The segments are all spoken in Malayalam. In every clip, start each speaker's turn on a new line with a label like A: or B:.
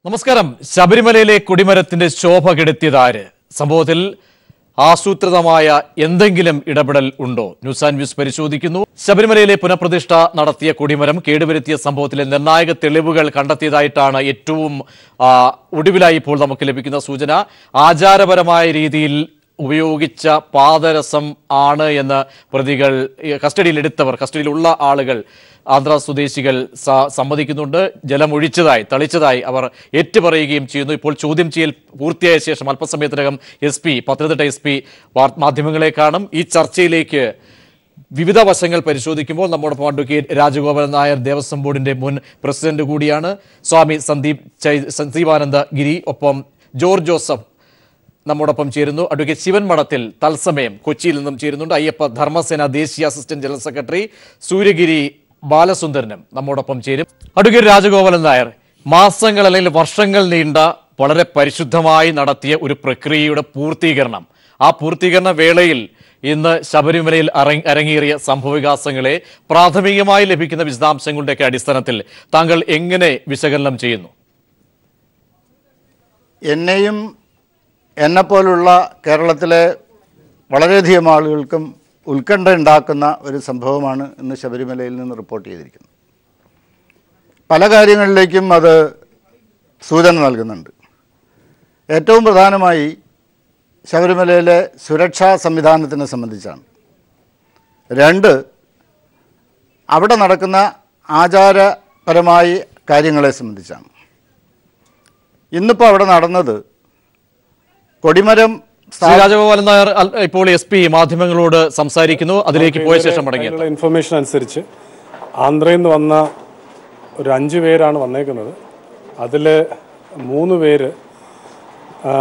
A: നമസ്കാരം ശബരിമലയിലെ കൊടിമരത്തിന്റെ ശോഭ കെടുത്തിയതാര് സംഭവത്തിൽ ആസൂത്രിതമായ എന്തെങ്കിലും ഇടപെടൽ ഉണ്ടോ ന്യൂസ് ആൻഡ് വ്യൂസ് പരിശോധിക്കുന്നു ശബരിമലയിലെ പുനഃപ്രതിഷ്ഠ നടത്തിയ കൊടിമരം കേടുവരുത്തിയ സംഭവത്തിലെ നിർണായക തെളിവുകൾ കണ്ടെത്തിയതായിട്ടാണ് ഏറ്റവും ആ, ഒടുവിലായി ഇപ്പോൾ നമുക്ക് ലഭിക്കുന്ന സൂചന ആചാരപരമായ രീതിയിൽ ഉപയോഗിച്ച പാദരസം ആണ് എന്ന് പ്രതികൾ ഈ കസ്റ്റഡിയിലെടുത്തവർ കസ്റ്റഡിയിലുള്ള ആളുകൾ ആന്ധ്ര സ്വദേശികൾ സ- സമ്മതിക്കുന്നുണ്ട് ജലമൊഴിച്ചതായി തളിച്ചതായി അവർ ഏറ്റുപറയുകയും ചെയ്യുന്നു ഇപ്പോൾ ചോദ്യം ചെയ്യൽ പൂർത്തിയായ ശേഷം അല്പസമയത്തിനകം S P Pathanamthitta S P മാധ്യമങ്ങളെ കാണും ഈ ചർച്ചയിലേക്ക് വിവിധ വശങ്ങൾ പരിശോധിക്കുമ്പോൾ നമ്മോടൊപ്പം അഡ്വക്കേറ്റ് രാജഗോപാലൻ നായർ ദേവസ്വം ബോർഡിന്റെ മുൻ പ്രസിഡന്റ് കൂടിയാണ് സ്വാമി സന്ദീപ് ചൈ- സന്ദീപാനന്ദ ഗിരി ഒപ്പം ജോർജ് ജോസഫ് നമ്മോടൊപ്പം ചേരുന്നു അഡ്വക്കേറ്റ് ശിവൻ മഠത്തിൽ തത്സമയം കൊച്ചിയിൽ നിന്നും ചേരുന്നുണ്ട് അയ്യപ്പ ധർമ്മസേന ദേശീയ അസിസ്റ്റന്റ് ജനറൽ സെക്രട്ടറി സൂര്യഗിരി ബാലസുന്ദരനും നമ്മോടൊപ്പം ചേരും അഡ്വക്കേറ്റ് രാജഗോപാലൻ നായർ മാസങ്ങൾ അല്ലെങ്കിൽ വർഷങ്ങൾ നീണ്ട വളരെ പരിശുദ്ധമായി നടത്തിയ ഒരു പ്രക്രിയയുടെ പൂർത്തീകരണം ആ പൂർത്തീകരണ വേളയിൽ ഇന്ന് ശബരിമലയിൽ അരങ് അരങ്ങേറിയ സംഭവവികാസങ്ങളെ പ്രാഥമികമായി ലഭിക്കുന്ന വിശദാംശങ്ങളുടെയൊക്കെ അടിസ്ഥാനത്തിൽ താങ്കൾ എങ്ങനെ വിശകലനം ചെയ്യുന്നു
B: എന്നെയും എന്നെപ്പോലുള്ള കേരളത്തിലെ വളരെയധികം ആളുകൾക്കും ഉത്കണ്ഠ ഉണ്ടാക്കുന്ന ഒരു സംഭവമാണ് ഇന്ന് ശബരിമലയിൽ നിന്ന് റിപ്പോർട്ട് ചെയ്തിരിക്കുന്നത് പല കാര്യങ്ങളിലേക്കും അത് സൂചന നൽകുന്നുണ്ട് ഏറ്റവും പ്രധാനമായി ശബരിമലയിലെ സുരക്ഷാ സംവിധാനത്തിനെ സംബന്ധിച്ചാണ് രണ്ട് അവിടെ നടക്കുന്ന ആചാരപരമായി കാര്യങ്ങളെ സംബന്ധിച്ചാണ് ഇന്നിപ്പോൾ അവിടെ നടന്നത് കൊടിമരം സ്ഥാ-
A: ശ്രീ രാജഗോപാലൻ നായർ അൽ- ഇപ്പോൾ എസ് പി മാധ്യമങ്ങളോട് സംസാരിക്കുന്നു അതിലേക്ക് പോയ ശേഷം മടങ്ങിയത്
C: അതിനുള്ള ഇൻഫർമേഷൻ അനുസരിച്ച് ആന്ധ്രയിൽ നിന്ന് വന്ന ഒരു അഞ്ച് പേരാണ് വന്നേക്കുന്നത് അതിൽ മൂന്ന് പേര് ആ,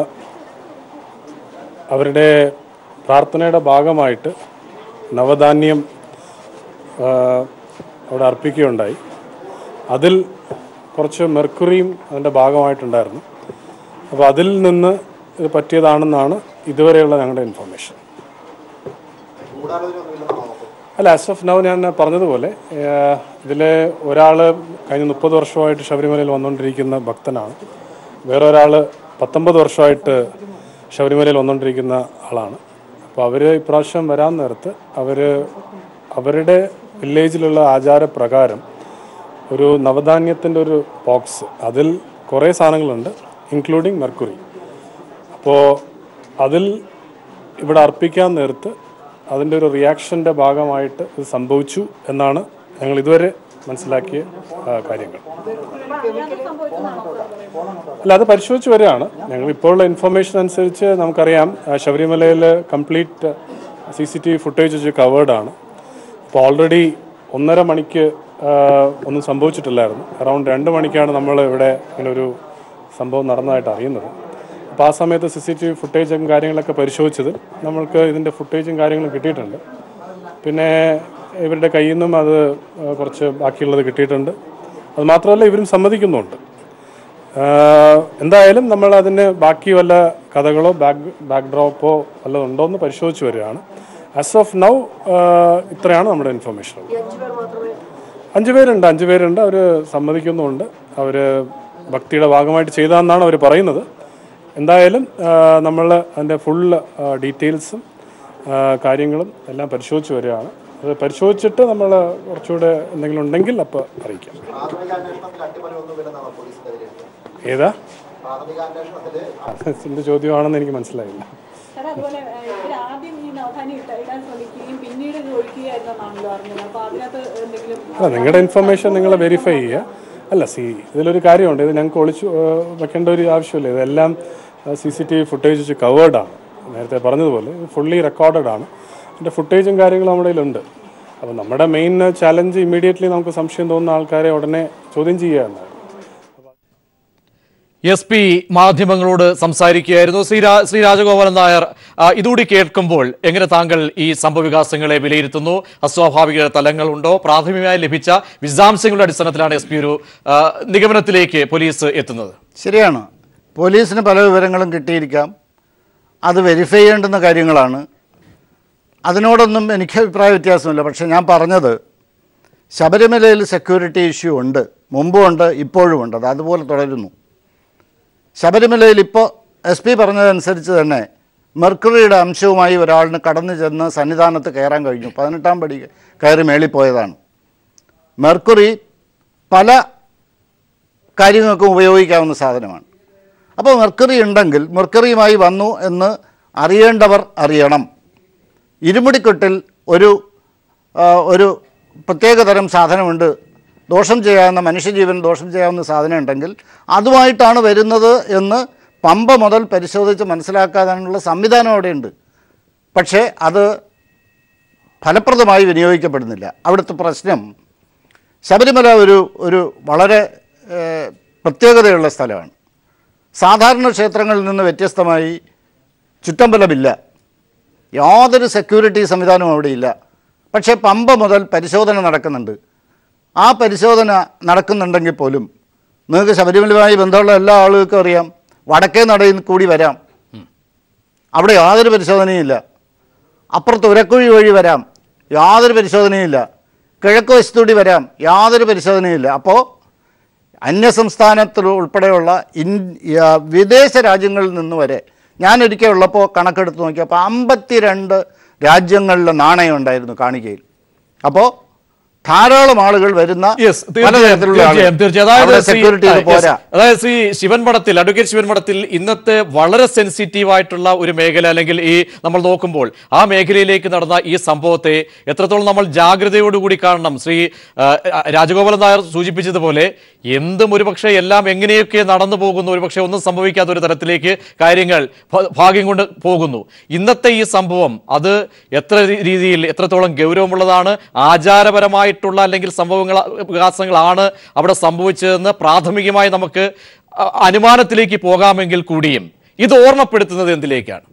C: അവരുടെ പ്രാർത്ഥനയുടെ ഭാഗമായിട്ട് നവധാന്യം ആ, അവിടെ അർപ്പിക്കുകയുണ്ടായി അതിൽ കുറച്ച് മെർക്കുറിയും അതിൻ്റെ ഭാഗമായിട്ടുണ്ടായിരുന്നു അപ്പോൾ അതിൽ നിന്ന് ഇത് പറ്റിയതാണെന്നാണ് ഇതുവരെയുള്ള ഞങ്ങളുടെ ഇൻഫർമേഷൻ അല്ല ആസ് ഓഫ് നൗ ഞാൻ പറഞ്ഞതുപോലെ ഇതിൽ ഒരാൾ കഴിഞ്ഞ മുപ്പത് വർഷമായിട്ട് ശബരിമലയിൽ വന്നുകൊണ്ടിരിക്കുന്ന ഭക്തനാണ് വേറെ ഒരാൾ പത്തൊമ്പത് വർഷമായിട്ട് ശബരിമലയിൽ വന്നുകൊണ്ടിരിക്കുന്ന ആളാണ് അപ്പോൾ അവർ ഇപ്രാവശ്യം വരാൻ നേരത്ത് അവർ അവരുടെ വില്ലേജിലുള്ള ആചാരപ്രകാരം ഒരു നവധാന്യത്തിൻ്റെ ഒരു ബോക്സ് അതിൽ കുറേ സാധനങ്ങളുണ്ട് ഇൻക്ലൂഡിങ് മെർക്കുറി അപ്പോൾ അതിൽ ഇവിടെ അർപ്പിക്കാൻ നേരത്ത് അതിൻ്റെ ഒരു റിയാക്ഷൻ്റെ ഭാഗമായിട്ട് ഇത് സംഭവിച്ചു എന്നാണ് ഞങ്ങൾ ഇതുവരെ മനസ്സിലാക്കിയ ആ, കാര്യങ്ങൾ അല്ല അത് പരിശോധിച്ച് വരികയാണ് ഞങ്ങൾ ഇപ്പോഴുള്ള ഇൻഫർമേഷൻ അനുസരിച്ച് നമുക്കറിയാം ആ, ശബരിമലയിൽ complete C C T V footage വെച്ച് കവേർഡാണ് അപ്പോൾ ഓൾറെഡി ഒന്നര മണിക്ക് ആ, ഒന്നും സംഭവിച്ചിട്ടില്ലായിരുന്നു അറൗണ്ട് രണ്ട് മണിക്കാണ് നമ്മൾ ഇവിടെ ഇങ്ങനെ ഒരു സംഭവം നടന്നതായിട്ട് അറിയുന്നത് അപ്പോൾ ആ സമയത്ത് സി സി ടി വി ഫുട്ടേജും കാര്യങ്ങളൊക്കെ പരിശോധിച്ചത് നമ്മൾക്ക് ഇതിൻ്റെ ഫുട്ടേജും കാര്യങ്ങളും കിട്ടിയിട്ടുണ്ട് പിന്നെ ഇവരുടെ കയ്യിൽ നിന്നും അത് ആ, കുറച്ച് ബാക്കിയുള്ളത് കിട്ടിയിട്ടുണ്ട് അത് മാത്രമല്ല ഇവരും സമ്മതിക്കുന്നുണ്ട് ആഹ് എന്തായാലും നമ്മൾ അതിന് ബാക്കി വല്ല കഥകളോ ബാക്ക് ബാക്ക് ഡ്രോപ്പോ വല്ലതും ഉണ്ടോ എന്ന് പരിശോധിച്ച് വരികയാണ് ആസ് ഓഫ് നൗ ഇത്രയാണ് നമ്മുടെ ഇൻഫർമേഷൻ അഞ്ച് പേരുണ്ട് അഞ്ച് പേരുണ്ട് അവർ സമ്മതിക്കുന്നുമുണ്ട് അവർ ഭക്തിയുടെ ഭാഗമായിട്ട് ചെയ്തതെന്നാണ് അവർ പറയുന്നത് എന്തായാലും നമ്മൾ അതിൻ്റെ ഫുൾ ഡീറ്റെയിൽസും കാര്യങ്ങളും എല്ലാം പരിശോധിച്ച് വരികയാണ് അത് പരിശോധിച്ചിട്ട് നമ്മൾ കുറച്ചുകൂടെ എന്തെങ്കിലും ഉണ്ടെങ്കിൽ അപ്പോൾ അറിയിക്കാം ഏതാ അതിന്റെ ചോദ്യമാണെന്ന് എനിക്ക് മനസ്സിലായില്ല
D: സാർ അതുപോലെ ഇവർ ആദ്യം ഈ നവധാന്യം ഇട്ട ഇടാൻ ശ്രമിക്കുകയും പിന്നീട് ഇത് ഒഴിക്കുകയായിരുന്നെന്നാണല്ലോ അറിഞ്ഞത് അപ്പൊ അതിനകത്ത് എന്തെങ്കിലും
C: അല്ല നിങ്ങളുടെ ഇൻഫർമേഷൻ നിങ്ങൾ വെരിഫൈ ചെയ്യുക അല്ല സി ഇതിലൊരു കാര്യമുണ്ട് ഇത് ഞങ്ങൾക്ക് ഒളിച്ചു ആ, വെക്കേണ്ട ഒരു ആവശ്യമില്ല ഇതെല്ലാം C C T V footage വെച്ച് കവേർഡാണ് നേരത്തെ പറഞ്ഞതുപോലെ ഫുള്ളി റെക്കോർഡഡ് ആണ് അതിൻ്റെ ഫുട്ടേജും കാര്യങ്ങളും നമ്മുടെ കയ്യിലുണ്ട് അപ്പോൾ നമ്മുടെ മെയിൻ ചാലഞ്ച് ഇമ്മീഡിയറ്റ്ലി നമുക്ക് സംശയം തോന്നുന്ന ആൾക്കാരെ ഉടനെ ചോദ്യം ചെയ്യുക എന്നാണ്
A: എസ് പി മാധ്യമങ്ങളോട് സംസാരിക്കുകയായിരുന്നു ശ്രീ രാ- ശ്രീ രാജഗോപാലൻ നായർ ആ, ഇതുകൂടി കേൾക്കുമ്പോൾ എങ്ങനെ താങ്കൾ ഈ സംഭവവികാസങ്ങളെ വിലയിരുത്തുന്നു അസ്വാഭാവിക തലങ്ങളുണ്ടോ പ്രാഥമികമായി ലഭിച്ച വിശദാംശങ്ങളുടെ അടിസ്ഥാനത്തിലാണ് എസ് പി ഒരു ആ, നിഗമനത്തിലേക്ക് പോലീസ് എത്തുന്നത്
B: ശരിയാണ് പോലീസിന് പല വിവരങ്ങളും കിട്ടിയിരിക്കാം അത് വെരിഫൈ ചെയ്യേണ്ടുന്ന കാര്യങ്ങളാണ് അതിനോടൊന്നും എനിക്ക് അഭിപ്രായ വ്യത്യാസമില്ല പക്ഷേ ഞാൻ പറഞ്ഞത് ശബരിമലയിൽ സെക്യൂരിറ്റി ഇഷ്യൂ ഉണ്ട് മുമ്പും ഉണ്ട് ഇപ്പോഴും ഉണ്ട് അത് അതുപോലെ തുടരുന്നു ശബരിമലയിൽ ഇപ്പോൾ എസ് പി പറഞ്ഞതനുസരിച്ച് തന്നെ മെർക്കുറിയുടെ അംശവുമായി ഒരാളിന് കടന്നു ചെന്ന് സന്നിധാനത്ത് കയറാൻ കഴിഞ്ഞു പതിനെട്ടാം പടി കയറി മേളിപ്പോയതാണ് മെർക്കുറി പല കാര്യങ്ങൾക്കും ഉപയോഗിക്കാവുന്ന സാധനമാണ് അപ്പോൾ മെർക്കറി ഉണ്ടെങ്കിൽ മെർക്കറിയുമായി വന്നു എന്ന് അറിയേണ്ടവർ അറിയണം ഇരുമുടിക്കെട്ടിൽ ഒരു ആ, ഒരു പ്രത്യേകതരം സാധനമുണ്ട് ദോഷം ചെയ്യാവുന്ന മനുഷ്യജീവൻ ദോഷം ചെയ്യാവുന്ന സാധനം ഉണ്ടെങ്കിൽ അതുമായിട്ടാണ് വരുന്നത് എന്ന് പമ്പ മുതൽ പരിശോധിച്ച് മനസ്സിലാക്കാനുള്ള സംവിധാനം അവിടെയുണ്ട് പക്ഷേ അത് ഫലപ്രദമായി വിനിയോഗിക്കപ്പെടുന്നില്ല അവിടുത്തെ പ്രശ്നം ശബരിമല ഒരു ഒരു വളരെ ഏഹ്, പ്രത്യേകതയുള്ള സ്ഥലമാണ് സാധാരണ ക്ഷേത്രങ്ങളിൽ നിന്ന് വ്യത്യസ്തമായി ചുറ്റമ്പലമില്ല യാതൊരു സെക്യൂരിറ്റി സംവിധാനവും അവിടെയില്ല പക്ഷേ പമ്പ മുതൽ പരിശോധന നടക്കുന്നുണ്ട് ആ പരിശോധന നടക്കുന്നുണ്ടെങ്കിൽ പോലും നിങ്ങൾക്ക് ശബരിമലയുമായി ബന്ധമുള്ള എല്ലാ ആളുകൾക്കും അറിയാം വടക്കേ നടയിൽ കൂടി വരാം അവിടെ യാതൊരു പരിശോധനയുമില്ല അപ്പുറത്ത് ഉരക്കുഴി വഴി വരാം യാതൊരു പരിശോധനയുമില്ല കിഴക്ക് വശത്തൂടി വരാം യാതൊരു പരിശോധനയില്ല അപ്പോൾ അന്യസംസ്ഥാനത്തിൽ ഉൾപ്പെടെയുള്ള ഇൻ ആ, വിദേശ രാജ്യങ്ങളിൽ നിന്ന് വരെ ഞാനൊരിക്കൽ ഉള്ളപ്പോൾ കണക്കെടുത്ത് നോക്കിയപ്പോൾ അമ്പത്തിരണ്ട് രാജ്യങ്ങളിലെ നാണയം ഉണ്ടായിരുന്നു കാണിക്കയിൽ അപ്പോൾ ധാരാളം ആളുകൾ വരുന്ന
A: യെസ്
B: പലതരത്തിലുള്ള
A: തീർച്ചയായും
B: ആളുകൾ.
A: തീർച്ചയായും അതായത്
B: അവിടെ
A: ശ്രീ-
B: സെക്യൂരിറ്റി
A: ആ, yes.
B: പോരാ
A: അതായത് ശ്രീ ശിവൻ മഠത്തിൽ അഡ്വക്കേറ്റ് ശിവൻ മഠത്തിൽ ഇന്നത്തെ വളരെ സെൻസിറ്റീവ് ആയിട്ടുള്ള ഒരു മേഖല അല്ലെങ്കിൽ ഈ നമ്മൾ നോക്കുമ്പോൾ ആ മേഖലയിലേക്ക് നടന്ന ഈ സംഭവത്തെ എത്രത്തോളം നമ്മൾ ജാഗ്രതയോടുകൂടി കാണണം ശ്രീ ആ, രാജഗോപാലൻ നായർ സൂചിപ്പിച്ചതുപോലെ എന്തും ഒരുപക്ഷെ എല്ലാം എങ്ങനെയൊക്കെ നടന്നു പോകുന്നു ഒരുപക്ഷെ ഒന്നും സംഭവിക്കാത്ത ഒരു തരത്തിലേക്ക് കാര്യങ്ങൾ ഭ- ഭാഗ്യം കൊണ്ട് പോകുന്നു ഇന്നത്തെ ഈ സംഭവം അത് എത്ര രീ- രീതിയിൽ എത്രത്തോളം ഗൗരവമുള്ളതാണ് ആചാരപരമായിട്ടുള്ള അല്ലെങ്കിൽ സംഭവങ്ങൾ വികാസങ്ങളാണ് അവിടെ സംഭവിച്ചതെന്ന് പ്രാഥമികമായി നമുക്ക് അ- അനുമാനത്തിലേക്ക് പോകാമെങ്കിൽ കൂടിയും ഇത് ഓർമ്മപ്പെടുത്തുന്നത് എന്തിലേക്കാണ്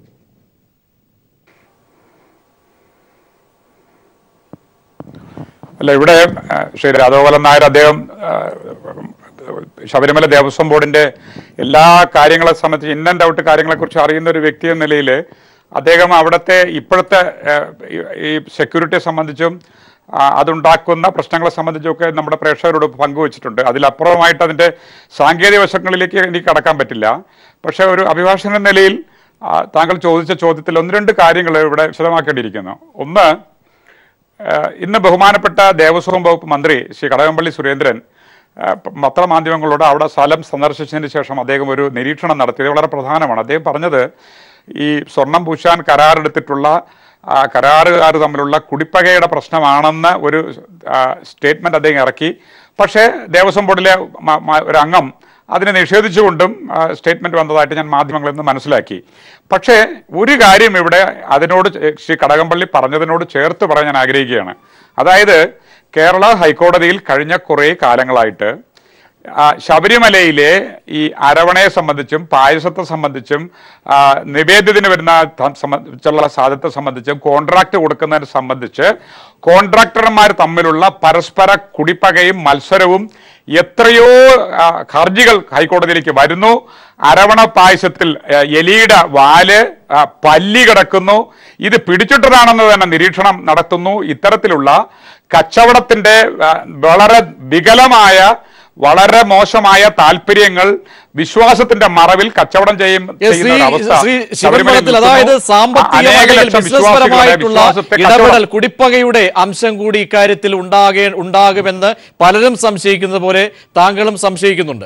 E: അല്ല ഇവിടെ ആ, ശ്രീ രാഘവലൻ നായർ അദ്ദേഹം ആ, ശബരിമല ദേവസ്വം ബോർഡിന്റെ എല്ലാ കാര്യങ്ങളെ സംബന്ധിച്ച് ഇൻ ആൻഡ് ഔട്ട് കാര്യങ്ങളെക്കുറിച്ച് അറിയുന്ന ഒരു വ്യക്തി എന്ന നിലയിൽ അദ്ദേഹം അവിടുത്തെ ഇപ്പോഴത്തെ ആ, ഈ- ഈ സെക്യൂരിറ്റിയെ സംബന്ധിച്ചും ആ, അതുണ്ടാക്കുന്ന പ്രശ്നങ്ങളെ സംബന്ധിച്ചൊക്കെ നമ്മുടെ പ്രേക്ഷകരോട് പങ്കുവച്ചിട്ടുണ്ട് അതിലപ്പുറമായിട്ട് അതിന്റെ സാങ്കേതിക വശങ്ങളിലേക്ക് എനിക്ക് കടക്കാൻ പറ്റില്ല പക്ഷേ ഒരു അഭിഭാഷകൻ എന്ന നിലയിൽ ആ, താങ്കൾ ചോദിച്ച ചോദ്യത്തിൽ ഒന്ന് രണ്ട് കാര്യങ്ങൾ ഇവിടെ വിശദമാക്കേണ്ടിയിരിക്കുന്നു ഒന്ന് ഏഹ് ഇന്ന് ബഹുമാനപ്പെട്ട ദേവസ്വം വകുപ്പ് മന്ത്രി ശ്രീ കടകംപള്ളി സുരേന്ദ്രൻ ഏഹ് പ- പത്രമാധ്യമങ്ങളോട് അവിടെ സ്ഥലം സന്ദർശിച്ചതിന് ശേഷം അദ്ദേഹം ഒരു നിരീക്ഷണം നടത്തിയത് വളരെ പ്രധാനമാണ് അദ്ദേഹം പറഞ്ഞത് ഈ സ്വർണം പൂശാൻ കരാറെടുത്തിട്ടുള്ള ആ, കരാറുകാർ തമ്മിലുള്ള കുടിപ്പകയുടെ പ്രശ്നമാണെന്ന് ഒരു സ്റ്റേറ്റ്മെന്റ് അദ്ദേഹം ഇറക്കി പക്ഷേ ദേവസ്വം ബോർഡിലെ മ- മ- ഒരു അംഗം അതിനെ നിഷേധിച്ചുകൊണ്ടും സ്റ്റേറ്റ്മെന്റ് വന്നതായിട്ട് ഞാൻ മാധ്യമങ്ങളിൽ നിന്ന് മനസ്സിലാക്കി പക്ഷേ ഒരു കാര്യം ഇവിടെ അതിനോട് ചേ- ശ്രീ കടകംപള്ളി പറഞ്ഞതിനോട് ചേർത്ത് പറയാൻ ഞാൻ ആഗ്രഹിക്കുകയാണ് അതായത് കേരള ഹൈക്കോടതിയിൽ കഴിഞ്ഞ കുറേ കാലങ്ങളായിട്ട് ആ, ശബരിമലയിലെ ഈ അരവണയെ സംബന്ധിച്ചും പായസത്തെ സംബന്ധിച്ചും ആ, നിവേദ്യത്തിന് വരുന്ന ത- സംബന്ധിച്ചുള്ള സാധ്യത സംബന്ധിച്ചും കോൺട്രാക്ട് കൊടുക്കുന്നതിനെ സംബന്ധിച്ച് കോൺട്രാക്ടർമാർ തമ്മിലുള്ള പരസ്പര കുടിപ്പകയും മത്സരവും എത്രയോ ആ, ഹർജികൾ ഹൈക്കോടതിയിലേക്ക് വരുന്നു അരവണ പായസത്തിൽ ആ, എലിയുടെ വാല് ആ, പല്ലി കിടക്കുന്നു ഇത് പിടിച്ചിട്ടതാണെന്ന് തന്നെ നിരീക്ഷണം നടത്തുന്നു ഇത്തരത്തിലുള്ള കച്ചവടത്തിന്റെ ആ, വളരെ വികലമായ വളരെ മോശമായ താല്പര്യങ്ങൾ വിശ്വാസത്തിന്റെ മറവിൽ കച്ചവടം ചെയ്യും
A: Yes,
E: ചെയ്യുന്ന ഒരു അവസ്ഥ
A: ശ്രീ ശ്രീ
E: ശബരിമലയിൽ
A: ശിവൻമഠത്തിൽ
E: നിൽക്കുന്നു.
A: അതായത് സാമ്പത്തിക
E: അനേക
A: അല്ലെങ്കിൽ
E: ലക്ഷം
A: ബിസിനസ്
E: വിശ്വാസികളുടെ
A: പരമായിട്ടുള്ള
E: വിശ്വാസത്തെ
A: ഇടപെടൽ
E: കച്ചവടം
A: കുടിപ്പകയുടെ അംശം കൂടി ഇക്കാര്യത്തിൽ ഉണ്ടാകേ ഉണ്ടാകുമെന്ന് പലരും സംശയിക്കുന്നത് പോലെ താങ്കളും സംശയിക്കുന്നുണ്ട്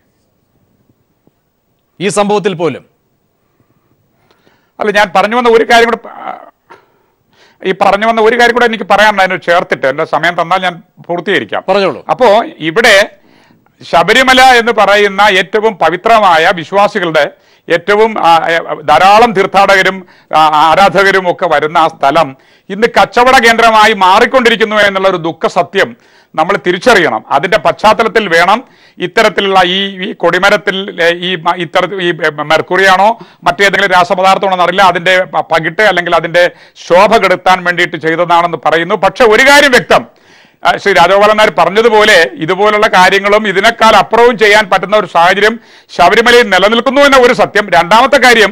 A: ഈ സംഭവത്തിൽ പോലും
E: അല്ല ഞാൻ പറഞ്ഞു വന്ന ഒരു കാര്യം കൂടെ ആ, ഈ പറഞ്ഞു വന്ന ഒരു കാര്യം കൂടെ എനിക്ക് പറയാനുണ്ട് അതിന് ചേർത്തിട്ട് എന്റെ സമയം തന്നാൽ ഞാൻ പൂർത്തീകരിക്കാം
A: പറഞ്ഞോളൂ
E: അപ്പോ ഇവിടെ ശബരിമല എന്ന് പറയുന്ന ഏറ്റവും പവിത്രമായ വിശ്വാസികളുടെ ഏറ്റവും ആ, ആ, ധാരാളം തീർത്ഥാടകരും ആ, ആരാധകരും ഒക്കെ വരുന്ന ആ സ്ഥലം ഇന്ന് കച്ചവട കേന്ദ്രമായി മാറിക്കൊണ്ടിരിക്കുന്നു എന്നുള്ള ഒരു ദുഃഖ സത്യം നമ്മൾ തിരിച്ചറിയണം അതിന്റെ പശ്ചാത്തലത്തിൽ വേണം ഇത്തരത്തിലുള്ള ഈ ഈ കൊടിമരത്തിൽ ഏ, ഈ മ- ഇത്തരത്തിൽ ഈ മെർക്കുറിയാണോ മറ്റേതെങ്കിലും രാസപദാർത്ഥമാണോ എന്നറിയില്ല അതിന്റെ പ- പകിട്ട് അല്ലെങ്കിൽ അതിന്റെ ശോഭ കെടുത്താൻ വേണ്ടിയിട്ട് ചെയ്തതാണെന്ന് പറയുന്നു പക്ഷെ ഒരു കാര്യം വ്യക്തം ആ, ശ്രീ രാജഗോപാലൻ നായർ പറഞ്ഞതുപോലെ ഇതുപോലുള്ള കാര്യങ്ങളും ഇതിനേക്കാൾ അപ്പുറവും ചെയ്യാൻ പറ്റുന്ന ഒരു സാഹചര്യം ശബരിമലയിൽ നിലനിൽക്കുന്നു എന്ന ഒരു സത്യം രണ്ടാമത്തെ കാര്യം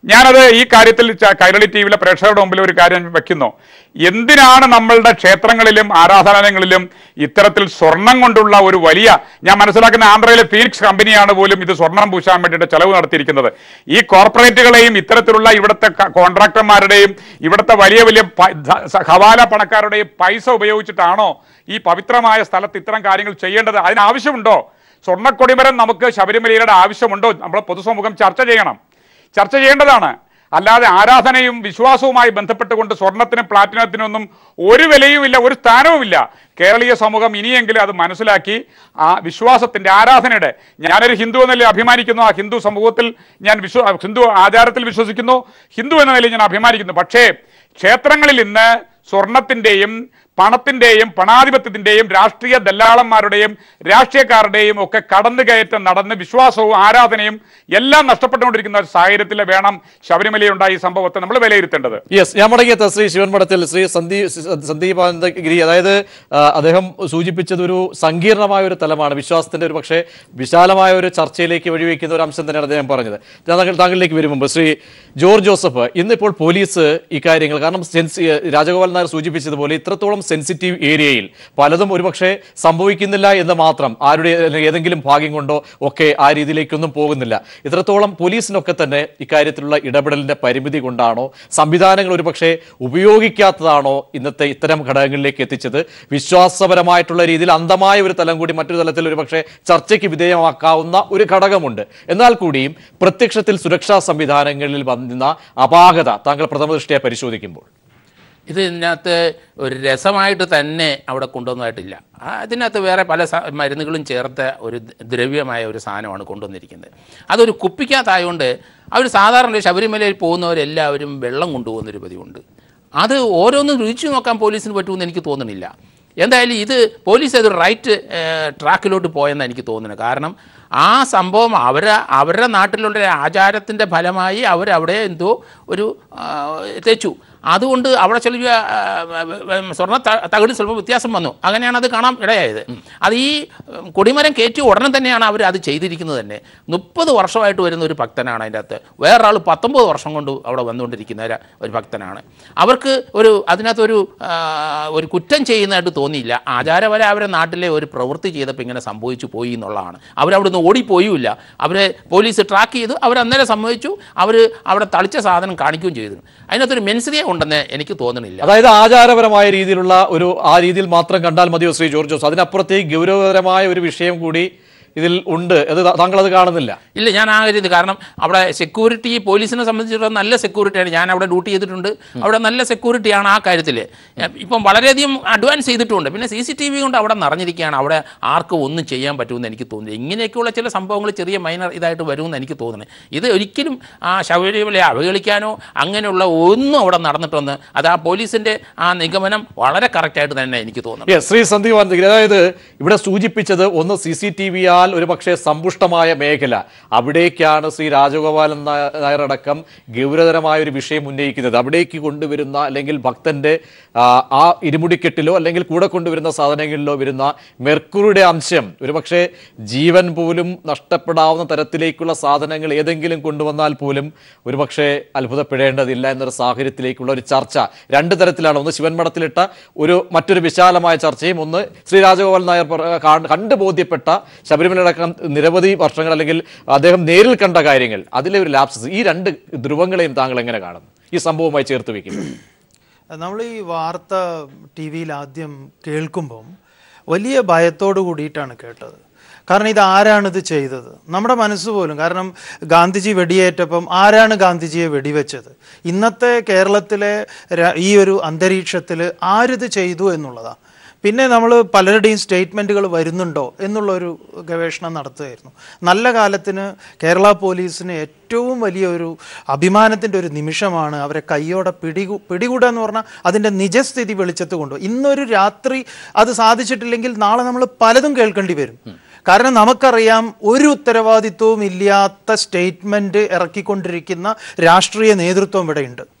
E: ഞാനത് ഈ കാര്യത്തിൽ ച- കൈരളി ടി വിയിലെ പ്രേക്ഷകരുടെ മുമ്പിൽ ഒരു കാര്യം വെക്കുന്നു എന്തിനാണ് നമ്മളുടെ ക്ഷേത്രങ്ങളിലും ആരാധനാലയങ്ങളിലും ഇത്തരത്തിൽ സ്വർണം കൊണ്ടുള്ള ഒരു വലിയ ഞാൻ മനസ്സിലാക്കുന്ന ആന്ധ്രയിലെ ഫീനിക്സ് കമ്പനിയാണ് പോലും ഇത് സ്വർണം പൂശാൻ വേണ്ടിയിട്ട് ചെലവ് നടത്തിയിരിക്കുന്നത് ഈ കോർപ്പറേറ്റുകളെയും ഇത്തരത്തിലുള്ള ഇവിടുത്തെ ക- കോൺട്രാക്ടർമാരുടെയും ഇവിടുത്തെ വലിയ വലിയ പ- ധ- സ- ഹവാല പണക്കാരുടെയും പൈസ ഉപയോഗിച്ചിട്ടാണോ ഈ പവിത്രമായ സ്ഥലത്ത് ഇത്തരം കാര്യങ്ങൾ ചെയ്യേണ്ടത് അതിനാവശ്യമുണ്ടോ സ്വർണ്ണക്കൊടിമരം നമുക്ക് ശബരിമലയുടെ ആവശ്യമുണ്ടോ നമ്മൾ പൊതുസമൂഹം ചർച്ച ചെയ്യണം ചർച്ച ചെയ്യേണ്ടതാണ് അല്ലാതെ ആരാധനയും വിശ്വാസവുമായി ബന്ധപ്പെട്ടുകൊണ്ട് സ്വർണത്തിനും പ്ലാറ്റിനത്തിനും ഒന്നും ഒരു വിലയുമില്ല ഒരു സ്ഥാനവുമില്ല കേരളീയ സമൂഹം ഇനിയെങ്കിലും അത് മനസ്സിലാക്കി ആ വിശ്വാസത്തിന്റെ ആരാധനയുടെ ഞാനൊരു ഹിന്ദു എന്നല്ലേ അഭിമാനിക്കുന്നു ആ ഹിന്ദു സമൂഹത്തിൽ ഞാൻ വിശ്വ ഹിന്ദു ആചാരത്തിൽ വിശ്വസിക്കുന്നു ഹിന്ദു എന്ന നിലയിൽ ഞാൻ അഭിമാനിക്കുന്നു പക്ഷേ ക്ഷേത്രങ്ങളിൽ ഇന്ന് സ്വർണത്തിന്റെയും പണത്തിന്റെയും പണാധിപത്യത്തിന്റെയും രാഷ്ട്രീയ ദല്ലാളന്മാരുടെയും രാഷ്ട്രീയക്കാരുടെയും ഒക്കെ കടന്നുകയറ്റം നടന്ന് വിശ്വാസവും ആരാധനയും എല്ലാം നഷ്ടപ്പെട്ടുകൊണ്ടിരിക്കുന്ന ഒരു സാഹചര്യത്തിൽ വേണം ശബരിമലയുണ്ടായ ഈ സംഭവത്തെ നമ്മൾ വിലയിരുത്തേണ്ടത്
A: യെസ് ഞാൻ മടങ്ങിയെത്ത ശ്രീ ശിവൻമഠത്തിൽ ശ്രീ സന്ദീപ് സന്ദീപാനന്ദഗിരി അതായത് ആ, അദ്ദേഹം സൂചിപ്പിച്ചത് ഒരു സങ്കീർണമായ ഒരു തലമാണ് വിശ്വാസത്തിന്റെ ഒരു പക്ഷേ വിശാലമായ ഒരു ചർച്ചയിലേക്ക് വഴിവെക്കുന്ന ഒരു അംശം തന്നെയാണ് അദ്ദേഹം പറഞ്ഞത് ഞാൻ താങ്കൾ താങ്കളിലേക്ക് വരും മുമ്പ് ശ്രീ ജോർജ് ജോസഫ് ഇന്നിപ്പോൾ പോലീസ് ഇക്കാര്യങ്ങൾ കാരണം സെൻസി രാജഗോപാൽ നായർ സൂചിപ്പിച്ചതുപോലെ ഇത്രത്തോളം സെൻസിറ്റീവ് ഏരിയയിൽ പലതും ഒരുപക്ഷെ സംഭവിക്കുന്നില്ല എന്ന് മാത്രം ആരുടെ ഏതെങ്കിലും ഭാഗ്യം കൊണ്ടോ ഒക്കെ ആ രീതിയിലേക്കൊന്നും പോകുന്നില്ല ഇത്രത്തോളം പോലീസിനൊക്കെ തന്നെ ഇക്കാര്യത്തിലുള്ള ഇടപെടലിന്റെ പരിമിതി കൊണ്ടാണോ സംവിധാനങ്ങൾ ഒരുപക്ഷെ ഉപയോഗിക്കാത്തതാണോ ഇന്നത്തെ ഇത്തരം ഘടകങ്ങളിലേക്ക് എത്തിച്ചത് വിശ്വാസപരമായിട്ടുള്ള രീതിയിൽ അന്ധമായ ഒരു തലം കൂടി മറ്റൊരു തലത്തിൽ ഒരുപക്ഷെ ചർച്ചയ്ക്ക് വിധേയമാക്കാവുന്ന ഒരു ഘടകമുണ്ട് എന്നാൽ കൂടിയും പ്രത്യക്ഷത്തിൽ സുരക്ഷാ സംവിധാനങ്ങളിൽ വന്ന അപാകത താങ്കൾ പ്രഥമ ദൃഷ്ടിയെ പരിശോധിക്കുമ്പോൾ
F: ഇത് ഇതിനകത്ത് ഒരു രസമായിട്ട് തന്നെ അവിടെ കൊണ്ടുവന്നതായിട്ടില്ല ആ, അതിനകത്ത് വേറെ പല സ- മരുന്നുകളും ചേർത്ത ഒരു ദ്ര- ദ്രവ്യമായ ഒരു സാധനമാണ് കൊണ്ടുവന്നിരിക്കുന്നത് അതൊരു കുപ്പിക്കകത്തായതുകൊണ്ട് അവർ സാധാരണ ശബരിമലയിൽ പോകുന്നവരെല്ലാവരും വെള്ളം കൊണ്ടുപോകുന്നൊരു പതിവുണ്ട് അത് ഓരോന്നും രുചിച്ചു നോക്കാൻ പോലീസിന് പറ്റുമെന്ന് എനിക്ക് തോന്നുന്നില്ല എന്തായാലും ഇത് പോലീസ് അതൊരു റൈറ്റ് ട്രാക്കിലോട്ട് പോയെന്ന് എനിക്ക് തോന്നുന്നു കാരണം ആ സംഭവം അവരെ അവരുടെ നാട്ടിലുള്ള ആചാരത്തിൻ്റെ ഫലമായി അവരവിടെ എന്തോ ഒരു ആ, തെച്ചു അതുകൊണ്ട് അവിടെ ചില ആ, സ്വർണ്ണ ത- തകിട് സ്വല്പം വ്യത്യാസം വന്നു അങ്ങനെയാണ് അത് കാണാൻ ഇടയായത് അത് ഈ ഉം, കൊടിമരം കയറ്റി ഉടനെ തന്നെയാണ് അവർ അത് ചെയ്തിരിക്കുന്നത് തന്നെ മുപ്പത് വർഷമായിട്ട് വരുന്ന ഒരു ഭക്തനാണ് അതിൻ്റെ അകത്ത് വേറൊരാൾ പത്തൊമ്പത് വർഷം കൊണ്ട് അവിടെ വന്നുകൊണ്ടിരിക്കുന്ന ഒരു- ഒരു ഭക്തനാണ് അവർക്ക് ഒരു അതിനകത്തൊരു ആ, ഒരു കുറ്റം ചെയ്യുന്നതായിട്ട് തോന്നിയില്ല ആചാരപര അവരെ നാട്ടിലെ ഒരു പ്രവൃത്തി ചെയ്തപ്പോൾ ഇങ്ങനെ സംഭവിച്ചു പോയി എന്നുള്ളതാണ് അവരവിടുന്ന് ഓടിപ്പോയില്ല അവരെ പോലീസ് ട്രാക്ക് ചെയ്തു അവർ അന്നേരം സമ്മതിച്ചു അവർ അവിടെ തളിച്ച സാധനം കാണിക്കുകയും ചെയ്തു അതിനകത്തൊരു മെൻസരിയ ഉണ്ടെന്ന് എനിക്ക് തോന്നുന്നില്ല
A: അതായത് ആചാരപരമായ രീതിയിലുള്ള ഒരു ആ രീതിയിൽ മാത്രം കണ്ടാൽ മതിയോ ശ്രീ ജോർജ് ജോസ് അതിനപ്പുറത്തേക്ക് ഗൗരവകരമായ ഒരു വിഷയം കൂടി ഇതിൽ ഉണ്ട് അത് താ- താങ്കൾ അത് കാണുന്നില്ല
F: ഇല്ല ഞാൻ ആ ഇത് കാരണം അവിടെ സെക്യൂരിറ്റി പോലീസിനെ സംബന്ധിച്ചിടത്തോളം നല്ല സെക്യൂരിറ്റിയാണ് ഞാൻ അവിടെ ഡ്യൂട്ടി ചെയ്തിട്ടുണ്ട് അവിടെ നല്ല സെക്യൂരിറ്റിയാണ് ആ കാര്യത്തിൽ ഇപ്പം വളരെയധികം അഡ്വാൻസ് ചെയ്തിട്ടുണ്ട് പിന്നെ സി സി ടി വി കൊണ്ട് അവിടെ നിറഞ്ഞിരിക്കുകയാണ് അവിടെ ആർക്കും ഒന്നും ചെയ്യാൻ പറ്റുമെന്ന് എനിക്ക് തോന്നുന്നു ഇങ്ങനെയൊക്കെയുള്ള ചില സംഭവങ്ങൾ ചെറിയ മൈനർ ഇതായിട്ട് വരുമെന്ന് എനിക്ക് തോന്നുന്നത് ഇത് ഒരിക്കലും ആ ശബരിമലയെ അവഹേളിക്കാനോ അങ്ങനെയുള്ള ഒന്നും അവിടെ നടന്നിട്ടൊന്ന് അത് ആ പോലീസിൻ്റെ ആ നിഗമനം വളരെ കറക്റ്റായിട്ട് തന്നെ എനിക്ക് തോന്നുന്നു
A: Yes, ശ്രീ സന്ദീപ് ആനന്ദഗിരി അതായത് ഇവിടെ സൂചിപ്പിച്ചത് ഒന്ന് സി സി ടി വിയാൽ ഒരു പക്ഷേ സമ്പുഷ്ടമായ മേഖല അവിടേക്കാണ് ശ്രീ രാജഗോപാലൻ നായ- നായരടക്കം ഗൗരവതരമായ ഒരു വിഷയം ഉന്നയിക്കുന്നത് അവിടേക്ക് കൊണ്ടുവരുന്ന അല്ലെങ്കിൽ ഭക്തന്റെ ആ, ആ ഇരുമുടിക്കെട്ടിലോ അല്ലെങ്കിൽ കൂടെ കൊണ്ടുവരുന്ന സാധനങ്ങളിലോ വരുന്ന മെർക്കുറിയുടെ അംശം ഒരുപക്ഷെ ജീവൻ പോലും നഷ്ടപ്പെടാവുന്ന തരത്തിലേക്കുള്ള സാധനങ്ങൾ ഏതെങ്കിലും കൊണ്ടുവന്നാൽ പോലും ഒരുപക്ഷെ അത്ഭുതപ്പെടേണ്ടതില്ല എന്നൊരു സാഹചര്യത്തിലേക്കുള്ള ഒരു ചർച്ച രണ്ട് തരത്തിലാണ് ഒന്ന് ശിവൻമഠത്തിലിട്ട ഒരു മറ്റൊരു വിശാലമായ ചർച്ചയും ഒന്ന് ശ്രീ രാജഗോപാൽ നായർ പറ- കാ- കണ്ടു ബോധ്യപ്പെട്ട ശബരിമലയടക്കം നിരവധി വർഷങ്ങൾ അല്ലെങ്കിൽ അദ്ദേഹം നേരിൽ കണ്ട കാര്യങ്ങൾ അതിലെ ഒരു ലാപ്സസ് ഈ രണ്ട് ധ്രുവങ്ങളെയും താങ്കൾ എങ്ങനെ കാണുന്നു ഈ സംഭവവുമായി ചേർത്ത് വെക്കുന്നു
G: നമ്മൾ ഈ വാർത്ത ടി വിയിൽ ആദ്യം കേൾക്കുമ്പം വലിയ ഭയത്തോട് കൂടിയിട്ടാണ് കേട്ടത് കാരണം ഇത് ആരാണ് ഇത് ചെയ്തത് നമ്മുടെ മനസ്സ് പോലും കാരണം ഗാന്ധിജി വെടിയേറ്റപ്പം ആരാണ് ഗാന്ധിജിയെ വെടിവെച്ചത് ഇന്നത്തെ കേരളത്തിലെ ര- ഈ ഒരു അന്തരീക്ഷത്തിൽ ആരിത് ചെയ്തു എന്നുള്ളതാണ് പിന്നെ നമ്മൾ പലരുടെയും സ്റ്റേറ്റ്മെൻറ്റുകൾ വരുന്നുണ്ടോ എന്നുള്ളൊരു ഗവേഷണം നടത്തുകയായിരുന്നു നല്ല കാലത്തിന് കേരള പോലീസിന് ഏറ്റവും വലിയ ഒരു അഭിമാനത്തിൻ്റെ ഒരു നിമിഷമാണ് അവരെ കയ്യോടെ പിടികൂ പിടികൂടുക എന്ന് പറഞ്ഞാൽ അതിൻ്റെ നിജസ്ഥിതി വെളിച്ചത്ത് കൊണ്ടുപോകും ഇന്നൊരു രാത്രി അത് സാധിച്ചിട്ടില്ലെങ്കിൽ നാളെ നമ്മൾ പലതും കേൾക്കേണ്ടി വരും കാരണം നമുക്കറിയാം ഒരു ഉത്തരവാദിത്വവും ഇല്ലാത്ത സ്റ്റേറ്റ്മെൻറ്റ് ഇറക്കിക്കൊണ്ടിരിക്കുന്ന രാഷ്ട്രീയ നേതൃത്വം ഇവിടെയുണ്ട്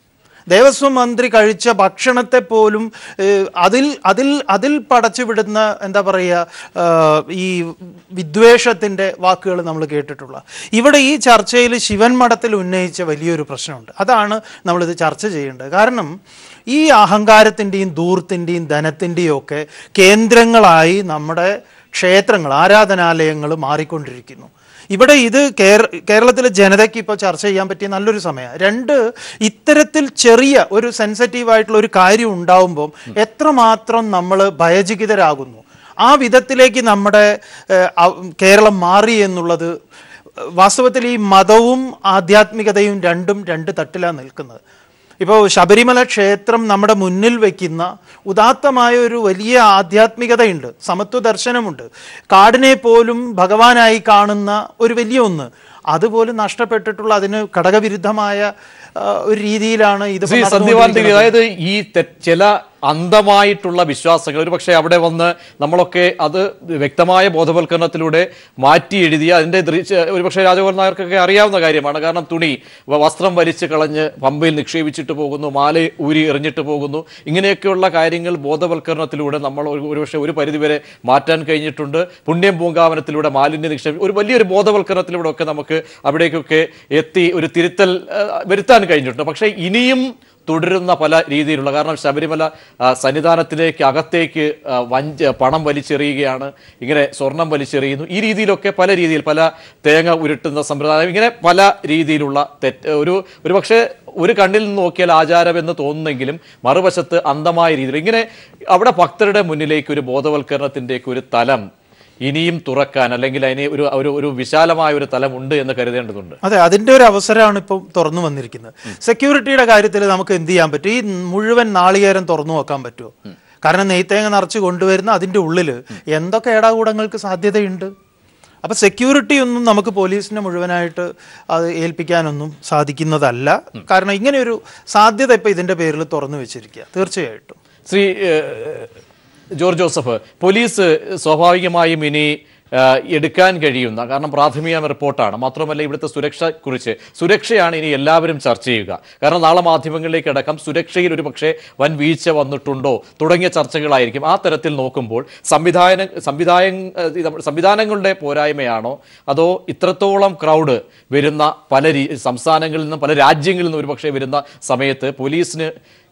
G: ദേവസ്വം മന്ത്രി കഴിച്ച ഭക്ഷണത്തെ പോലും ഏഹ്, അതിൽ അതിൽ അതിൽ പടച്ചു വിടുന്ന എന്താ പറയുക ആഹ്, ഈ വിദ്വേഷത്തിൻ്റെ വാക്കുകൾ നമ്മൾ കേട്ടിട്ടുള്ള ഇവിടെ ഈ ചർച്ചയിൽ ശിവൻ മഠത്തിൽ ഉന്നയിച്ച വലിയൊരു പ്രശ്നമുണ്ട് അതാണ് നമ്മളിത് ചർച്ച ചെയ്യേണ്ടത് കാരണം ഈ അഹങ്കാരത്തിൻ്റെയും ദൂർത്തിൻ്റെയും ധനത്തിൻ്റെയും ഒക്കെ കേന്ദ്രങ്ങളായി നമ്മുടെ ക്ഷേത്രങ്ങൾ ആരാധനാലയങ്ങൾ മാറിക്കൊണ്ടിരിക്കുന്നു ഇവിടെ ഇത് കേര കേരളത്തിലെ ജനതയ്ക്ക് ഇപ്പോൾ ചർച്ച ചെയ്യാൻ പറ്റിയ നല്ലൊരു സമയമാണ് രണ്ട് ഇത്തരത്തിൽ ചെറിയ ഒരു സെൻസിറ്റീവ് ആയിട്ടുള്ള ഒരു കാര്യം ഉണ്ടാവുമ്പം എത്രമാത്രം നമ്മൾ ഭയചകിതരാകുന്നു ആ വിധത്തിലേക്ക് നമ്മുടെ ഏഹ്, അ- കേരളം മാറി എന്നുള്ളത് വാസ്തവത്തിൽ ഈ മതവും ആധ്യാത്മികതയും രണ്ടും രണ്ട് തട്ടിലാണ് നിൽക്കുന്നത് ഇപ്പോൾ ശബരിമല ക്ഷേത്രം നമ്മുടെ മുന്നിൽ വയ്ക്കുന്ന ഉദാത്തമായ ഒരു വലിയ ആധ്യാത്മികതയുണ്ട് സമത്വ ദർശനമുണ്ട് കാടിനെ പോലും ഭഗവാനായി കാണുന്ന ഒരു വലിയ ഒന്ന് അതുപോലും നഷ്ടപ്പെട്ടിട്ടുള്ള അതിന് ഘടകവിരുദ്ധമായ ആ, ഒരു രീതിയിലാണ് ഇത്
A: ശ്രീ സന്ദീപാൻ ദേവി അതായത് ഈ തെ- ചില അന്ധമായിട്ടുള്ള വിശ്വാസങ്ങൾ ഒരു പക്ഷേ അവിടെ വന്ന് നമ്മളൊക്കെ അത് വ്യക്തമായ ബോധവൽക്കരണത്തിലൂടെ മാറ്റി എഴുതിയ അതിന്റെ ദൃശ്യ ഒരു പക്ഷേ രാജഗോപാൽ നായർക്കൊക്കെ അറിയാവുന്ന കാര്യമാണ് കാരണം തുണി വ- വസ്ത്രം വലിച്ചു കളഞ്ഞ് പമ്പയിൽ നിക്ഷേപിച്ചിട്ട് പോകുന്നു മാല ഊരി എറിഞ്ഞിട്ട് പോകുന്നു ഇങ്ങനെയൊക്കെയുള്ള കാര്യങ്ങൾ ബോധവൽക്കരണത്തിലൂടെ നമ്മൾ ഒരു ഒരുപക്ഷെ ഒരു പരിധിവരെ മാറ്റാൻ കഴിഞ്ഞിട്ടുണ്ട് പുണ്യം പൂങ്കാവനത്തിലൂടെ മാലിന്യ നിക്ഷേപം ഒരു വലിയൊരു ബോധവൽക്കരണത്തിലൂടെ ഒക്കെ നമുക്ക് അവിടേക്കൊക്കെ എത്തി ഒരു തിരുത്തൽ ആ, വരുത്താൻ കഴിഞ്ഞിട്ടുണ്ട് പക്ഷേ ഇനിയും തുടരുന്ന പല രീതിയിലുള്ള കാരണം ശബരിമല ആ, സന്നിധാനത്തിലേക്ക് അകത്തേക്ക് ആ, വഞ്ച പണം വലിച്ചെറിയുകയാണ് ഇങ്ങനെ സ്വർണം വലിച്ചെറിയുന്നു ഈ രീതിയിലൊക്കെ പല രീതിയിൽ പല തേങ്ങ ഉരുട്ടുന്ന സമ്പ്രദായം ഇങ്ങനെ പല രീതിയിലുള്ള തെറ്റ് ഒരു ഒരു പക്ഷേ ഒരു കണ്ണിൽ നിന്ന് നോക്കിയാൽ ആചാരം എന്ന് തോന്നുന്നെങ്കിലും മറുവശത്ത് അന്ധമായ രീതിയിൽ ഇങ്ങനെ അവിടെ ഭക്തരുടെ മുന്നിലേക്ക് ഒരു ബോധവൽക്കരണത്തിൻ്റെയൊക്കെ ഒരു തലം ഇനിയും തുറക്കാൻ അല്ലെങ്കിൽ അതിന് ഒരു ഒരു ഒരു വിശാലമായ ഒരു തലമുണ്ട് എന്ന് കരുതേണ്ടതുണ്ട്
G: അതെ അതിന്റെ ഒരു അവസരമാണ് ഇപ്പം തുറന്നു വന്നിരിക്കുന്നത് സെക്യൂരിറ്റിയുടെ കാര്യത്തിൽ നമുക്ക് എന്ത് ചെയ്യാൻ പറ്റും ഈ മുഴുവൻ നാളികേരം തുറന്നു വെക്കാൻ പറ്റുമോ കാരണം നെയ്ത്തേങ്ങ നിറച്ച് കൊണ്ടുവരുന്ന അതിന്റെ ഉള്ളിൽ എന്തൊക്കെ ഏടാകൂടങ്ങൾക്ക് സാധ്യതയുണ്ട് അപ്പൊ സെക്യൂരിറ്റി ഒന്നും നമുക്ക് പോലീസിനെ മുഴുവനായിട്ട് അത് ഏൽപ്പിക്കാനൊന്നും സാധിക്കുന്നതല്ല കാരണം ഇങ്ങനെ ഒരു സാധ്യത ഇപ്പൊ ഇതിന്റെ പേരിൽ തുറന്നു വെച്ചിരിക്കുക തീർച്ചയായിട്ടും
A: ശ്രീ ഏഹ്, ജോർജ് ജോസഫ് പോലീസ് സ്വാഭാവികമായും ഇനി ഏഹ്, എടുക്കാൻ കഴിയുന്ന കാരണം പ്രാഥമിക റിപ്പോർട്ടാണ് മാത്രമല്ല ഇവിടുത്തെ സുരക്ഷയെക്കുറിച്ച് സുരക്ഷയാണ് ഇനി എല്ലാവരും ചർച്ച ചെയ്യുക കാരണം നാളെ മാധ്യമങ്ങളിലേക്ക് അടക്കം സുരക്ഷയിൽ ഒരു പക്ഷേ വൻ വീഴ്ച വന്നിട്ടുണ്ടോ തുടങ്ങിയ ചർച്ചകളായിരിക്കും ആ തരത്തിൽ നോക്കുമ്പോൾ സംവിധാന സംവിധായ ഏഹ്, ഇത് സംവിധാനങ്ങളുടെ പോരായ്മയാണോ അതോ ഇത്രത്തോളം ക്രൗഡ് വരുന്ന പല രീ സംസ്ഥാനങ്ങളിൽ നിന്നും പല രാജ്യങ്ങളിൽ നിന്നും ഒരുപക്ഷെ വരുന്ന സമയത്ത് പോലീസിന്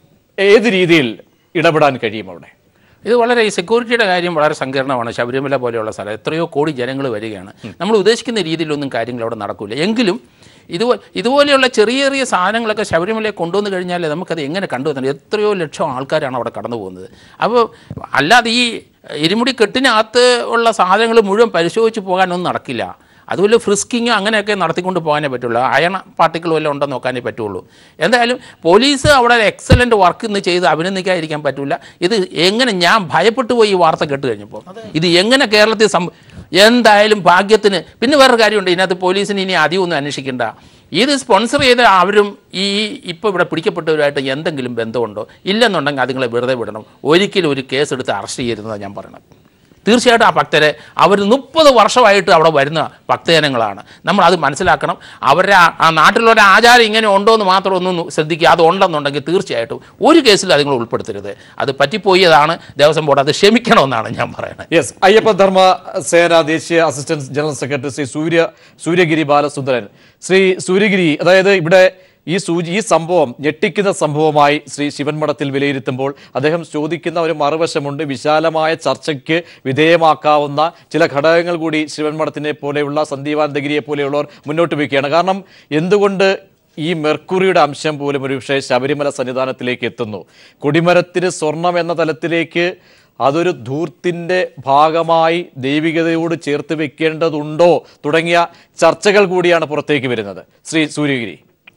A: ഏത് രീതിയിൽ ഇടപെടാൻ കഴിയും അവിടെ
F: ഇത് വളരെ ഈ സെക്യൂരിറ്റിയുടെ കാര്യം വളരെ സങ്കീർണമാണ് ശബരിമല പോലെയുള്ള സ്ഥലം എത്രയോ കോടി ജനങ്ങൾ വരികയാണ് നമ്മൾ ഉദ്ദേശിക്കുന്ന രീതിയിലൊന്നും കാര്യങ്ങൾ അവിടെ നടക്കില്ല എങ്കിലും ഇതുപോ ഇതുപോലെയുള്ള ചെറിയ ചെറിയ സാധനങ്ങളൊക്കെ ശബരിമലയെ കൊണ്ടുവന്ന് കഴിഞ്ഞാൽ നമുക്കത് എങ്ങനെ കണ്ടുവന്നത് എത്രയോ ലക്ഷം ആൾക്കാരാണ് അവിടെ കടന്നു പോകുന്നത് അപ്പോൾ അല്ലാതെ ഈ ഇരുമുടി കെട്ടിനകത്ത് ഉള്ള സാധനങ്ങൾ മുഴുവൻ പരിശോധിച്ച് പോകാനൊന്നും നടക്കില്ല അതുപോലെ ഫ്രിസ്കിങ് അങ്ങനെയൊക്കെ നടത്തിക്കൊണ്ട് പോകാനേ പറ്റുള്ളൂ അയണ പാർട്ടിക്കിൾ വല്ലതും ഉണ്ടോ നോക്കാനേ പറ്റുള്ളൂ എന്തായാലും പോലീസ് അവിടെ എക്സലൻ്റ് വർക്ക് ഇന്ന് ചെയ്ത് അഭിനന്ദിക്കാതിരിക്കാൻ പറ്റില്ല ഇത് എങ്ങനെ ഞാൻ ഭയപ്പെട്ടു പോയി ഈ വാർത്ത കേട്ട് കഴിഞ്ഞപ്പോൾ ഇത് എങ്ങനെ കേരളത്തിൽ സം എന്തായാലും ഭാഗ്യത്തിന് പിന്നെ വേറൊരു കാര്യമുണ്ട് ഇതിനകത്ത് പോലീസിന് ഇനി അധികം ഒന്നും അന്വേഷിക്കേണ്ട ഇത് സ്പോൺസർ ചെയ്ത അവരും ഈ ഇപ്പോൾ ഇവിടെ പിടിക്കപ്പെട്ടവരുമായിട്ട് എന്തെങ്കിലും ബന്ധമുണ്ടോ ഇല്ലെന്നുണ്ടെങ്കിൽ അതുങ്ങളെ വെറുതെ വിടണം ഒരിക്കലും ഒരു കേസ് എടുത്ത് അറസ്റ്റ് ചെയ്യരുതെന്നാണ് ഞാൻ പറയണത് തീർച്ചയായിട്ടും ആ ഭക്തരെ അവർ മുപ്പത് വർഷമായിട്ട് അവിടെ വരുന്ന ഭക്തജനങ്ങളാണ് നമ്മൾ അത് മനസ്സിലാക്കണം അവരുടെ ആ- ആ നാട്ടിലുള്ള ആചാരം ഇങ്ങനെ ഉണ്ടോ എന്ന് മാത്രം ഒന്ന് ശ്രദ്ധിക്കുക അത് ഉണ്ടെന്നുണ്ടെങ്കിൽ തീർച്ചയായിട്ടും ഒരു കേസിൽ അതുങ്ങൾ ഉൾപ്പെടുത്തരുത് അത് പറ്റിപ്പോയതാണ് ദേവസ്വം ബോർഡ് അത് ക്ഷമിക്കണമെന്നാണ് ഞാൻ പറയുന്നത്
A: യെസ് അയ്യപ്പ ധർമ്മ സേന ദേശീയ assistant general secretary Shri Surya Suryagiri Balasundaran Shri Suryagiri അതായത് ഇവിടെ ഈ സൂചി ഈ സംഭവം ഞെട്ടിക്കുന്ന സംഭവമായി ശ്രീ ശിവൻമഠത്തിൽ വിലയിരുത്തുമ്പോൾ അദ്ദേഹം ചോദിക്കുന്ന ഒരു മറുവശമുണ്ട് വിശാലമായ ചർച്ചയ്ക്ക് വിധേയമാക്കാവുന്ന ചില ഘടകങ്ങൾ കൂടി ശിവൻമഠത്തിനെ പോലെയുള്ള സന്ദീപാനന്ദഗിരിയെ പോലെയുള്ളവർ മുന്നോട്ട് വയ്ക്കുകയാണ് കാരണം എന്തുകൊണ്ട് ഈ മെർക്കുറിയുടെ അംശം പോലും ഒരു പക്ഷേ ശബരിമല സന്നിധാനത്തിലേക്ക് എത്തുന്നു കൊടിമരത്തിന് സ്വർണം എന്ന തലത്തിലേക്ക് അതൊരു ധൂർത്തിന്റെ ഭാഗമായി ദൈവികതയോട് ചേർത്ത് വെക്കേണ്ടതുണ്ടോ തുടങ്ങിയ ചർച്ചകൾ കൂടിയാണ് പുറത്തേക്ക് വരുന്നത് ശ്രീ സൂര്യഗിരി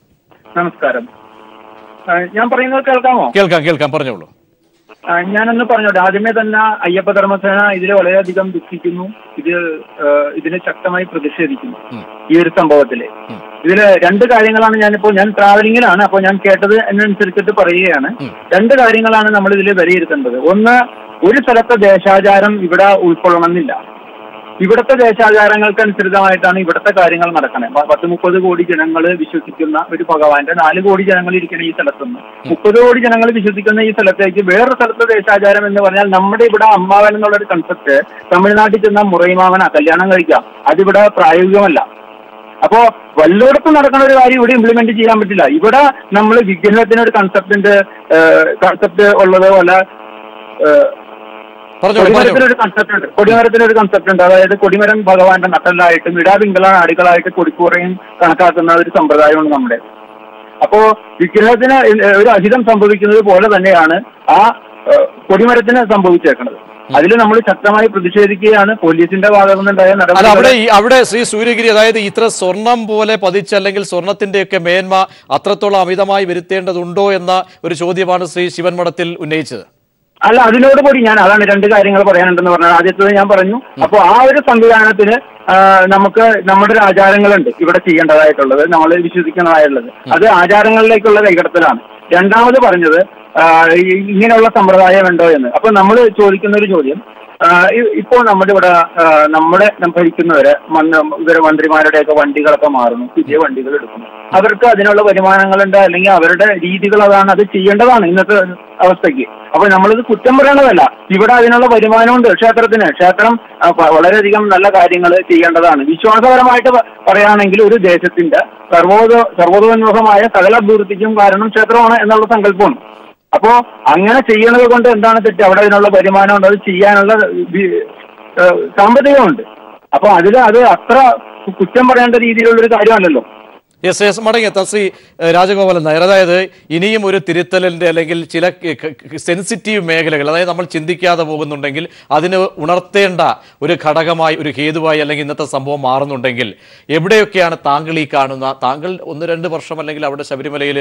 H: നമസ്കാരം ആ, ഞാൻ പറയുന്നത് കേൾക്കാമോ
A: കേൾക്കാം കേൾക്കാം പറഞ്ഞോളൂ
H: ആ, ഞാനൊന്ന് പറഞ്ഞോട്ടെ ആദ്യമേ തന്നെ അയ്യപ്പ ധർമ്മസേന ഇതിൽ വളരെയധികം ദുഃഖിക്കുന്നു ഇത് ആ, ഇതിന് ശക്തമായി പ്രതിഷേധിക്കുന്നു ഈ ഒരു സംഭവത്തില് ഇതില് രണ്ട് കാര്യങ്ങളാണ് ഞാനിപ്പോ ഞാൻ ട്രാവലിംഗിലാണ് അപ്പോൾ ഞാൻ കേട്ടത് എന്നനുസരിച്ചിട്ട് പറയുകയാണ് രണ്ട് കാര്യങ്ങളാണ് നമ്മൾ ഇതിൽ വിലയിരുത്തേണ്ടത് ഒന്ന് ഒരു സ്ഥലത്തെ ദേശാചാരം ഇവിടെ ഉൾക്കൊള്ളണമെന്നില്ല ഇവിടുത്തെ ദേശാചാരങ്ങൾക്ക് അനുസൃതമായിട്ടാണ് ഇവിടുത്തെ കാര്യങ്ങൾ നടക്കുന്നത് പ- പത്ത് മുപ്പത് കോടി ജനങ്ങൾ വിശ്വസിക്കുന്ന ഒരു ഭഗവാന്റെ നാല് കോടി ജനങ്ങൾ ഇരിക്കുന്ന ഈ സ്ഥലത്തുനിന്ന് മുപ്പത് കോടി ജനങ്ങൾ വിശ്വസിക്കുന്ന ഈ സ്ഥലത്തേക്ക് വേറൊരു സ്ഥലത്തെ ദേശാചാരം എന്ന് പറഞ്ഞാൽ നമ്മുടെ ഇവിടെ അമ്മാവൻ എന്നുള്ള ഒരു കൺസെപ്റ്റ് തമിഴ്നാട്ടിൽ ചെന്ന മുറൈമാവന കല്യാണം കഴിക്കാം അതിവിടെ പ്രായോഗികമല്ല അപ്പോ വല്ലയിടത്തും നടക്കുന്ന ഒരു കാര്യം ഇവിടെ ഇംപ്ലിമെന്റ് ചെയ്യാൻ പറ്റില്ല ഇവിടെ നമ്മൾ വിഗ്രഹത്തിന് ഒരു കൺസെപ്റ്റിന്റെ കൺസെപ്റ്റ് ഉള്ളത് പോലെ ഏഹ്,
A: പറഞ്ഞോളൂ പറഞ്ഞോളൂ
H: കൊടിമരത്തിന് ഒരു കൺസെപ്റ്റ് ഉണ്ട് കൊടിമരത്തിന് ഒരു കൺസെപ്റ്റ് ഉണ്ട് അതായത് കൊടിമരം ഭഗവാന്റെ നട്ടലായിട്ടും ഇടാപിങ്കള നാടികളായിട്ട് കൊടിക്കൂറയും കണക്കാക്കുന്ന ഒരു സമ്പ്രദായമാണ് നമ്മുടെ അപ്പോ വിഗ്രഹത്തിന് ഒരു അഹിതം സംഭവിക്കുന്നത് പോലെ തന്നെയാണ് ആ ഏഹ്, കൊടിമരത്തിന് സംഭവിച്ചേക്കുന്നത് അതിൽ നമ്മൾ ശക്തമായി പ്രതിഷേധിക്കുകയാണ് പോലീസിന്റെ ഭാഗത്തു നിന്നുണ്ടായ
A: അല്ല അവിടെ
H: നടപടി
A: ഈ അവിടെ ശ്രീ സൂര്യഗിരി അതായത് ഇത്ര സ്വർണം പോലെ പതിച്ച അല്ലെങ്കിൽ സ്വർണത്തിന്റെയൊക്കെ മേന്മ അത്രത്തോളം അമിതമായി വരുത്തേണ്ടതുണ്ടോ എന്ന ഒരു ചോദ്യമാണ് ശ്രീ ശിവൻ മഠത്തിൽ ഉന്നയിച്ചത്
H: അല്ല അതിനോട് കൂടി ഞാൻ അതാണ് രണ്ട് കാര്യങ്ങൾ പറയാനുണ്ടെന്ന് പറഞ്ഞത് ആദ്യത്തത് ഞാൻ പറഞ്ഞു അപ്പോൾ ആ ഒരു സംവിധാനത്തിന് ആ, നമുക്ക് നമ്മുടെ ഒരു ആചാരങ്ങളുണ്ട് ഇവിടെ ചെയ്യേണ്ടതായിട്ടുള്ളത് നമ്മൾ വിശ്വസിക്കുന്നതായിട്ടുള്ളത് അത് ആചാരങ്ങളിലേക്കുള്ള കൈകടത്തലാണ് രണ്ടാമത് പറഞ്ഞത് ആ, ഈ- ഇങ്ങനെയുള്ള സമ്പ്രദായം ഉണ്ടോ എന്ന് അപ്പൊ നമ്മൾ ചോദിക്കുന്ന ഒരു ചോദ്യം ആ, ഇ- ഇപ്പോൾ നമ്മുടെ ഇവിടെ ആ, നമ്മുടെ ഭരിക്കുന്നവര് മന്ന- ഇവരെ മന്ത്രിമാരുടെയൊക്കെ വണ്ടികളൊക്കെ മാറുന്നു പുതിയ വണ്ടികൾ എടുക്കുന്നു അവർക്ക് അതിനുള്ള വരുമാനങ്ങളുണ്ട് അല്ലെങ്കിൽ അവരുടെ രീതികൾ അതാണ് അത് ചെയ്യേണ്ടതാണ് ഇന്നത്തെ അവസ്ഥയ്ക്ക് അപ്പൊ നമ്മളിത് കുറ്റം പറയണതല്ല ഇവിടെ അതിനുള്ള വരുമാനമുണ്ട് ക്ഷേത്രത്തിന് ക്ഷേത്രം ആ, പ- വളരെയധികം നല്ല കാര്യങ്ങൾ ചെയ്യേണ്ടതാണ് വിശ്വാസപരമായിട്ട് പ- പറയുകയാണെങ്കിൽ ഒരു ദേശത്തിന്റെ സർവോദ സർവോദോന്മുഖമായ സകല അഭിവൃദ്ധിക്കും കാരണം ക്ഷേത്രമാണ് എന്നുള്ള സങ്കല്പമാണ് അപ്പോ അങ്ങനെ ചെയ്യണത് കൊണ്ട് എന്താണ് തെറ്റ് അവിടെ അതിനുള്ള വരുമാനമുണ്ട് അത് ചെയ്യാനുള്ള വി- ഏഹ് സാമ്പത്തികമുണ്ട് അപ്പൊ അതിൽ അത് അത്ര കുറ്റം പറയേണ്ട രീതിയിലുള്ള ഒരു കാര്യമല്ലല്ലോ
A: എസ് എസ് മടങ്ങിയെത്താം ശ്രീ ഏഹ്, രാജഗോപാലൻ നായർ അതായത് ഇനിയും ഒരു തിരുത്തലിന്റെ അല്ലെങ്കിൽ ചില സെൻസിറ്റീവ് മേഖലകൾ അതായത് നമ്മൾ ചിന്തിക്കാതെ പോകുന്നുണ്ടെങ്കിൽ അതിന് ഉണർത്തേണ്ട ഒരു ഘടകമായി ഒരു ഹേതുവായി അല്ലെങ്കിൽ ഇന്നത്തെ സംഭവം മാറുന്നുണ്ടെങ്കിൽ എവിടെയൊക്കെയാണ് താങ്കൾ ഈ കാണുന്ന താങ്കൾ ഒന്ന് രണ്ട് വർഷം അല്ലെങ്കിൽ അവിടെ ശബരിമലയിൽ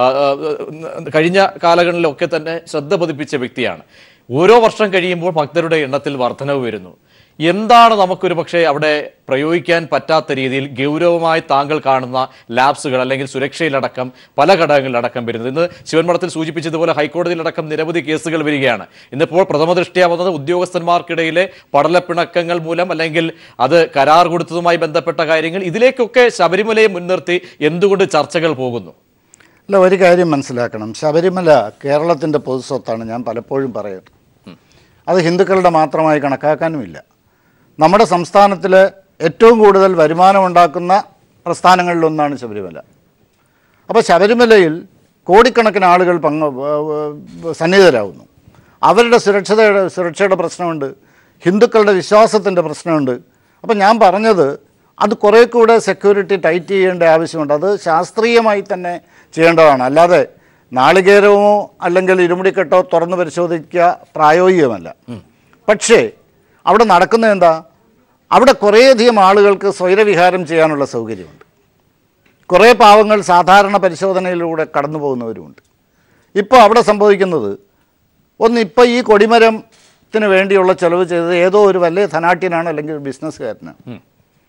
A: കഴിഞ്ഞ കാലങ്ങളിലൊക്കെ തന്നെ ശ്രദ്ധ പതിപ്പിച്ച വ്യക്തിയാണ് ഓരോ വർഷം കഴിയുമ്പോൾ ഭക്തരുടെ എണ്ണത്തിൽ വർധനവ് വരുന്നു എന്താണ് നമുക്കൊരു പക്ഷേ അവിടെ പ്രയോഗിക്കാൻ പറ്റാത്ത രീതിയിൽ ഗൗരവമായി താങ്കൾ കാണുന്ന ലാബ്സുകൾ അല്ലെങ്കിൽ സുരക്ഷയിലടക്കം പല ഘടകങ്ങളിലടക്കം വരുന്നത് ഇന്ന് ശിവൻമഠത്തിൽ സൂചിപ്പിച്ചതുപോലെ ഹൈക്കോടതിയിലടക്കം നിരവധി കേസുകൾ വരികയാണ് ഇന്നിപ്പോൾ പ്രഥമ ദൃഷ്ടിയ വന്നത് ഉദ്യോഗസ്ഥന്മാർക്കിടയിലെ പടലപ്പിണക്കങ്ങൾ മൂലം അല്ലെങ്കിൽ അത് കരാർ കൊടുത്തതുമായി ബന്ധപ്പെട്ട കാര്യങ്ങൾ ഇതിലേക്കൊക്കെ ശബരിമലയെ മുൻനിർത്തി എന്തുകൊണ്ട് ചർച്ചകൾ പോകുന്നു
B: അല്ല ഒരു കാര്യം മനസ്സിലാക്കണം ശബരിമല കേരളത്തിൻ്റെ പൊതുസ്വത്താണ് ഞാൻ പലപ്പോഴും പറയുന്നത് അത് ഹിന്ദുക്കളുടെ മാത്രമായി കണക്കാക്കാനുമില്ല നമ്മുടെ സംസ്ഥാനത്തിൽ ഏറ്റവും കൂടുതൽ വരുമാനമുണ്ടാക്കുന്ന പ്രസ്ഥാനങ്ങളിലൊന്നാണ് ശബരിമല അപ്പോൾ ശബരിമലയിൽ കോടിക്കണക്കിന് ആളുകൾ പങ്ക് വ- വ- സന്നിഹിതരാകുന്നു അവരുടെ സുരക്ഷതയുടെ സുരക്ഷയുടെ പ്രശ്നമുണ്ട് ഹിന്ദുക്കളുടെ വിശ്വാസത്തിൻ്റെ പ്രശ്നമുണ്ട് അപ്പോൾ ഞാൻ പറഞ്ഞത് അത് കുറേ കൂടെ സെക്യൂരിറ്റി ടൈറ്റ് ചെയ്യേണ്ട ആവശ്യമുണ്ട് അത് ശാസ്ത്രീയമായി തന്നെ ചെയ്യേണ്ടതാണ് അല്ലാതെ നാളികേരമോ അല്ലെങ്കിൽ ഇരുമുടിക്കെട്ടോ തുറന്ന് പരിശോധിക്കുക പ്രായോഗികമല്ല പക്ഷേ അവിടെ നടക്കുന്നത് എന്താ അവിടെ കുറേയധികം ആളുകൾക്ക് സ്വൈരവിഹാരം ചെയ്യാനുള്ള സൗകര്യമുണ്ട് കുറേ പാവങ്ങൾ സാധാരണ പരിശോധനയിലൂടെ കടന്നു പോകുന്നവരുമുണ്ട് ഇപ്പോൾ അവിടെ സംഭവിക്കുന്നത് ഒന്ന് ഇപ്പോൾ ഈ കൊടിമരത്തിന് വേണ്ടിയുള്ള ചെലവ് ചെയ്തത് ഏതോ ഒരു വലിയ ധനാട്യനാണ് അല്ലെങ്കിൽ ഒരു ബിസിനസ്സുകാരനാണ്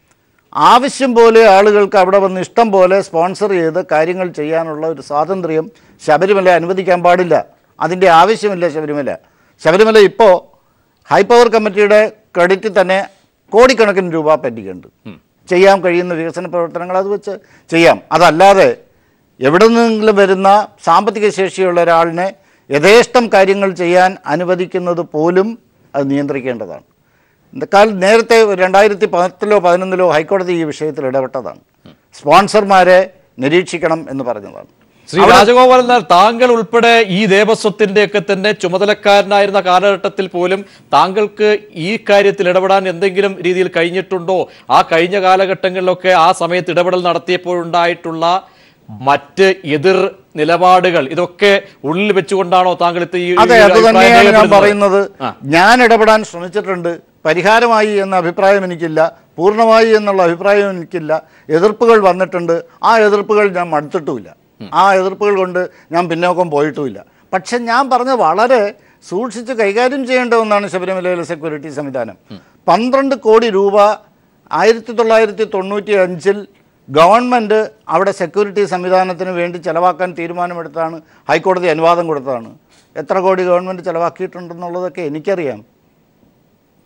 B: ആവശ്യം പോലെ ആളുകൾക്ക് അവിടെ വന്ന് ഇഷ്ടം പോലെ സ്പോൺസർ ചെയ്ത് കാര്യങ്ങൾ ചെയ്യാനുള്ള ഒരു സ്വാതന്ത്ര്യം ശബരിമല അനുവദിക്കാൻ പാടില്ല അതിൻ്റെ ആവശ്യമില്ല ശബരിമല ശബരിമല ഇപ്പോൾ ഹൈ പവർ കമ്മിറ്റിയുടെ ക്രെഡിറ്റിൽ തന്നെ കോടിക്കണക്കിന് രൂപ പറ്റിക്കുന്നുണ്ട് ചെയ്യാൻ കഴിയുന്ന വികസന പ്രവർത്തനങ്ങൾ അത് വെച്ച് ചെയ്യാം അതല്ലാതെ എവിടെ നിന്നെങ്കിലും വരുന്ന സാമ്പത്തിക ശേഷിയുള്ള ഒരാളിനെ യഥേഷ്ടം കാര്യങ്ങൾ ചെയ്യാൻ അനുവദിക്കുന്നത് പോലും അത് നിയന്ത്രിക്കേണ്ടതാണ് എന്നാൽ നേരത്തെ രണ്ടായിരത്തി പത്തിലോ പതിനൊന്നിലോ ഹൈക്കോടതി ഈ വിഷയത്തിൽ ഇടപെട്ടതാണ് സ്പോൺസർമാരെ നിരീക്ഷിക്കണം എന്ന് പറഞ്ഞതാണ്
A: ശ്രീ രാജഗോപാലൻ നായർ താങ്കൾ ഉൾപ്പെടെ ഈ ദേവസ്വത്തിന്റെ ഒക്കെ തന്നെ ചുമതലക്കാരനായിരുന്ന കാലഘട്ടത്തിൽ പോലും താങ്കൾക്ക് ഈ കാര്യത്തിൽ ഇടപെടാൻ എന്തെങ്കിലും രീതിയിൽ കഴിഞ്ഞിട്ടുണ്ടോ ആ കഴിഞ്ഞ കാലഘട്ടങ്ങളിലൊക്കെ ആ സമയത്ത് ഇടപെടൽ നടത്തിയപ്പോഴുണ്ടായിട്ടുള്ള മറ്റ് എതിർ നിലപാടുകൾ ഇതൊക്കെ ഉള്ളിൽ വെച്ചുകൊണ്ടാണോ താങ്കൾ ഇത് ഈ
B: അതെ
A: ഈ
B: അത്
A: അഭിപ്രായം
B: തന്നെയാണ് ഞാൻ
A: രേഖപ്പെടുത്തുന്നത്?
B: പറയുന്നത്
A: ആ.
B: ഞാൻ ഇടപെടാൻ ശ്രമിച്ചിട്ടുണ്ട് പരിഹാരമായി എന്ന അഭിപ്രായം എനിക്കില്ല പൂർണ്ണമായി എന്നുള്ള അഭിപ്രായം എനിക്കില്ല എതിർപ്പുകൾ വന്നിട്ടുണ്ട് ആ എതിർപ്പുകൾ ഞാൻ മടുത്തിട്ടുമില്ല ആ എതിർപ്പുകൾ കൊണ്ട് ഞാൻ പിന്നോക്കം പോയിട്ടുമില്ല പക്ഷെ ഞാൻ പറഞ്ഞത് വളരെ സൂക്ഷിച്ച് കൈകാര്യം ചെയ്യേണ്ട ഒന്നാണ് ശബരിമലയിലെ സെക്യൂരിറ്റി സംവിധാനം പന്ത്രണ്ട് കോടി രൂപ ആയിരത്തി തൊള്ളായിരത്തി തൊണ്ണൂറ്റി അഞ്ചിൽ ഗവൺമെൻറ് അവിടെ സെക്യൂരിറ്റി സംവിധാനത്തിന് വേണ്ടി ചെലവാക്കാൻ തീരുമാനമെടുത്താണ് ഹൈക്കോടതി അനുവാദം കൊടുത്തതാണ് എത്ര കോടി ഗവൺമെൻറ് ചെലവാക്കിയിട്ടുണ്ടെന്നുള്ളതൊക്കെ എനിക്കറിയാം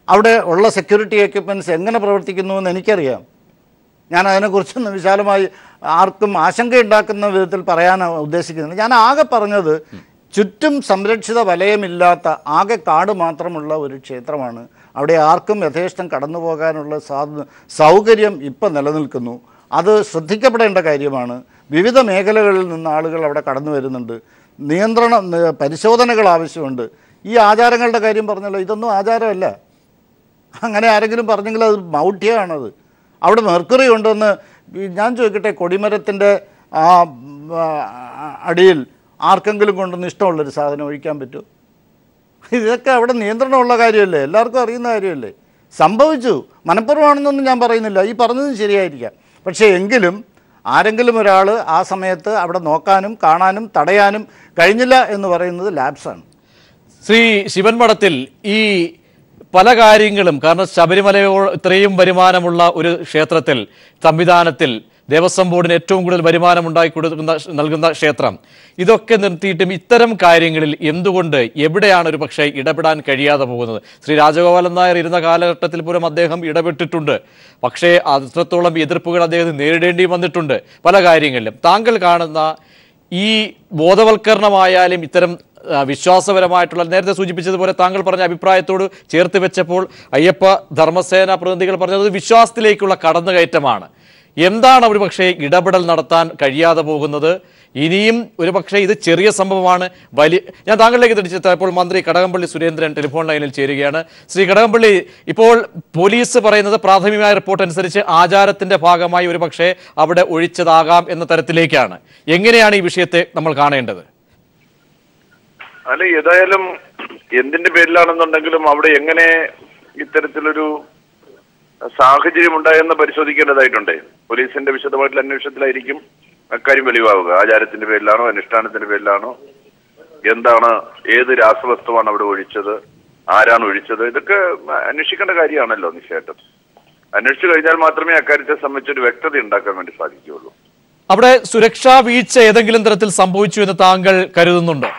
B: അവിടെ ഉള്ള സെക്യൂരിറ്റി എക്യുപ്മെൻറ്റ്സ് എങ്ങനെ പ്രവർത്തിക്കുന്നു എന്ന് എനിക്കറിയാം ഞാൻ അതിനെക്കുറിച്ചൊന്ന് വിശാലമായി ആർക്കും ആശങ്കയുണ്ടാക്കുന്ന വിധത്തിൽ പറയാനാണ് ഉദ്ദേശിക്കുന്നത് ഞാൻ ആകെ പറഞ്ഞത് ചുറ്റും സംരക്ഷിത വലയമില്ലാത്ത ആകെ കാട് മാത്രമുള്ള ഒരു ക്ഷേത്രമാണ് അവിടെ ആർക്കും യഥേഷ്ടം കടന്നു പോകാനുള്ള സാധ സൗകര്യം ഇപ്പം നിലനിൽക്കുന്നു അത് ശ്രദ്ധിക്കപ്പെടേണ്ട കാര്യമാണ് വിവിധ മേഖലകളിൽ നിന്ന് ആളുകൾ അവിടെ കടന്നു വരുന്നുണ്ട് നിയന്ത്രണ ന- പരിശോധനകൾ ആവശ്യമുണ്ട് ഈ ആചാരങ്ങളുടെ കാര്യം പറഞ്ഞല്ലോ ഇതൊന്നും ആചാരമല്ല അങ്ങനെ ആരെങ്കിലും പറഞ്ഞെങ്കിൽ അത് മൗഢ്യമാണത് അവിടെ മെർക്കുറി ഉണ്ടെന്ന് ഈ ഞാൻ ചോദിക്കട്ടെ കൊടിമരത്തിൻ്റെ ആ ഉം, ആ, അടിയിൽ ആർക്കെങ്കിലും കൊണ്ടൊന്ന് ഇഷ്ടമുള്ളൊരു സാധനം ഒഴിക്കാൻ പറ്റുമോ ഇതൊക്കെ അവിടെ നിയന്ത്രണമുള്ള കാര്യമല്ലേ എല്ലാവർക്കും അറിയുന്ന കാര്യമല്ലേ സംഭവിച്ചു മനഃപൂർവ്വമാണെന്നൊന്നും ഞാൻ പറയുന്നില്ല ഈ പറഞ്ഞതും ശരിയായിരിക്കാം പക്ഷേ എങ്കിലും ആരെങ്കിലും ഒരാൾ ആ സമയത്ത് അവിടെ നോക്കാനും കാണാനും തടയാനും കഴിഞ്ഞില്ല എന്ന് പറയുന്നത് ലാബ്സാണ്
A: ശ്രീ ശിവൻ മഠത്തിൽ ഈ പല കാര്യങ്ങളും കാരണം ശബരിമലയോ ഇത്രയും വരുമാനമുള്ള ഒരു ക്ഷേത്രത്തിൽ സംവിധാനത്തിൽ ദേവസ്വം ബോർഡിന് ഏറ്റവും കൂടുതൽ വരുമാനം ഉണ്ടാക്കി കൊടുക്കുന്ന നൽകുന്ന ക്ഷേത്രം ഇതൊക്കെ നിർത്തിയിട്ടും ഇത്തരം കാര്യങ്ങളിൽ എന്തുകൊണ്ട് എവിടെയാണ് ഒരു പക്ഷേ ഇടപെടാൻ കഴിയാതെ പോകുന്നത് ശ്രീ രാജഗോപാലൻ നായർ ഇരുന്ന കാലഘട്ടത്തിൽ പോലും അദ്ദേഹം ഇടപെട്ടിട്ടുണ്ട് പക്ഷേ അത്രത്തോളം എതിർപ്പുകൾ അദ്ദേഹം നേരിടേണ്ടി വന്നിട്ടുണ്ട് പല കാര്യങ്ങളിലും താങ്കൾ കാണുന്ന ഈ ബോധവൽക്കരണമായാലും ഇത്തരം ആ, വിശ്വാസപരമായിട്ടുള്ള നേരത്തെ സൂചിപ്പിച്ചതുപോലെ താങ്കൾ പറഞ്ഞ അഭിപ്രായത്തോട് ചേർത്ത് വെച്ചപ്പോൾ അയ്യപ്പ ധർമ്മസേന പ്രതിനിധികൾ പറഞ്ഞത് വിശ്വാസത്തിലേക്കുള്ള കടന്നുകയറ്റമാണ് എന്താണ് ഒരു പക്ഷേ ഇടപെടൽ നടത്താൻ കഴിയാതെ പോകുന്നത് ഇനിയും ഒരു പക്ഷേ ഇത് ചെറിയ സംഭവമാണ് വലിയ ഞാൻ താങ്കളിലേക്ക് തിരിച്ചെത്തപ്പോൾ മന്ത്രി കടകംപള്ളി സുരേന്ദ്രൻ ടെലിഫോൺ ലൈനിൽ ചേരുകയാണ് ശ്രീ കടകംപള്ളി ഇപ്പോൾ പോലീസ് പറയുന്നത് പ്രാഥമികമായ റിപ്പോർട്ട് അനുസരിച്ച് ആചാരത്തിന്റെ ഭാഗമായി ഒരു പക്ഷേ അവിടെ ഒഴിച്ചതാകാം എന്ന തരത്തിലേക്കാണ് എങ്ങനെയാണ് ഈ വിഷയത്തെ നമ്മൾ കാണേണ്ടത്
I: അല്ല ഏതായാലും എന്തിന്റെ പേരിലാണെന്നുണ്ടെങ്കിലും അവിടെ എങ്ങനെ ഇത്തരത്തിലൊരു സാഹചര്യം ഉണ്ടായെന്ന് പരിശോധിക്കേണ്ടതായിട്ടുണ്ട് പോലീസിന്റെ വിശദമായിട്ടുള്ള അന്വേഷണത്തിലായിരിക്കും അക്കാര്യം വെളിവാവുക ആചാരത്തിന്റെ പേരിലാണോ അനുഷ്ഠാനത്തിന്റെ പേരിലാണോ എന്താണ് ഏത് രാസവസ്തുവാണ് അവിടെ ഒഴിച്ചത് ആരാണ് ഒഴിച്ചത് ഇതൊക്കെ അന്വേഷിക്കേണ്ട കാര്യമാണല്ലോ നിശ്ചയമായിട്ടും അന്വേഷിച്ചു കഴിഞ്ഞാൽ മാത്രമേ അക്കാര്യത്തെ സംബന്ധിച്ചൊരു വ്യക്തത ഉണ്ടാക്കാൻ വേണ്ടി സാധിക്കുകയുള്ളൂ
A: അവിടെ സുരക്ഷാ വീഴ്ച ഏതെങ്കിലും തരത്തിൽ സംഭവിച്ചു എന്ന് താങ്കൾ കരുതുന്നുണ്ടോ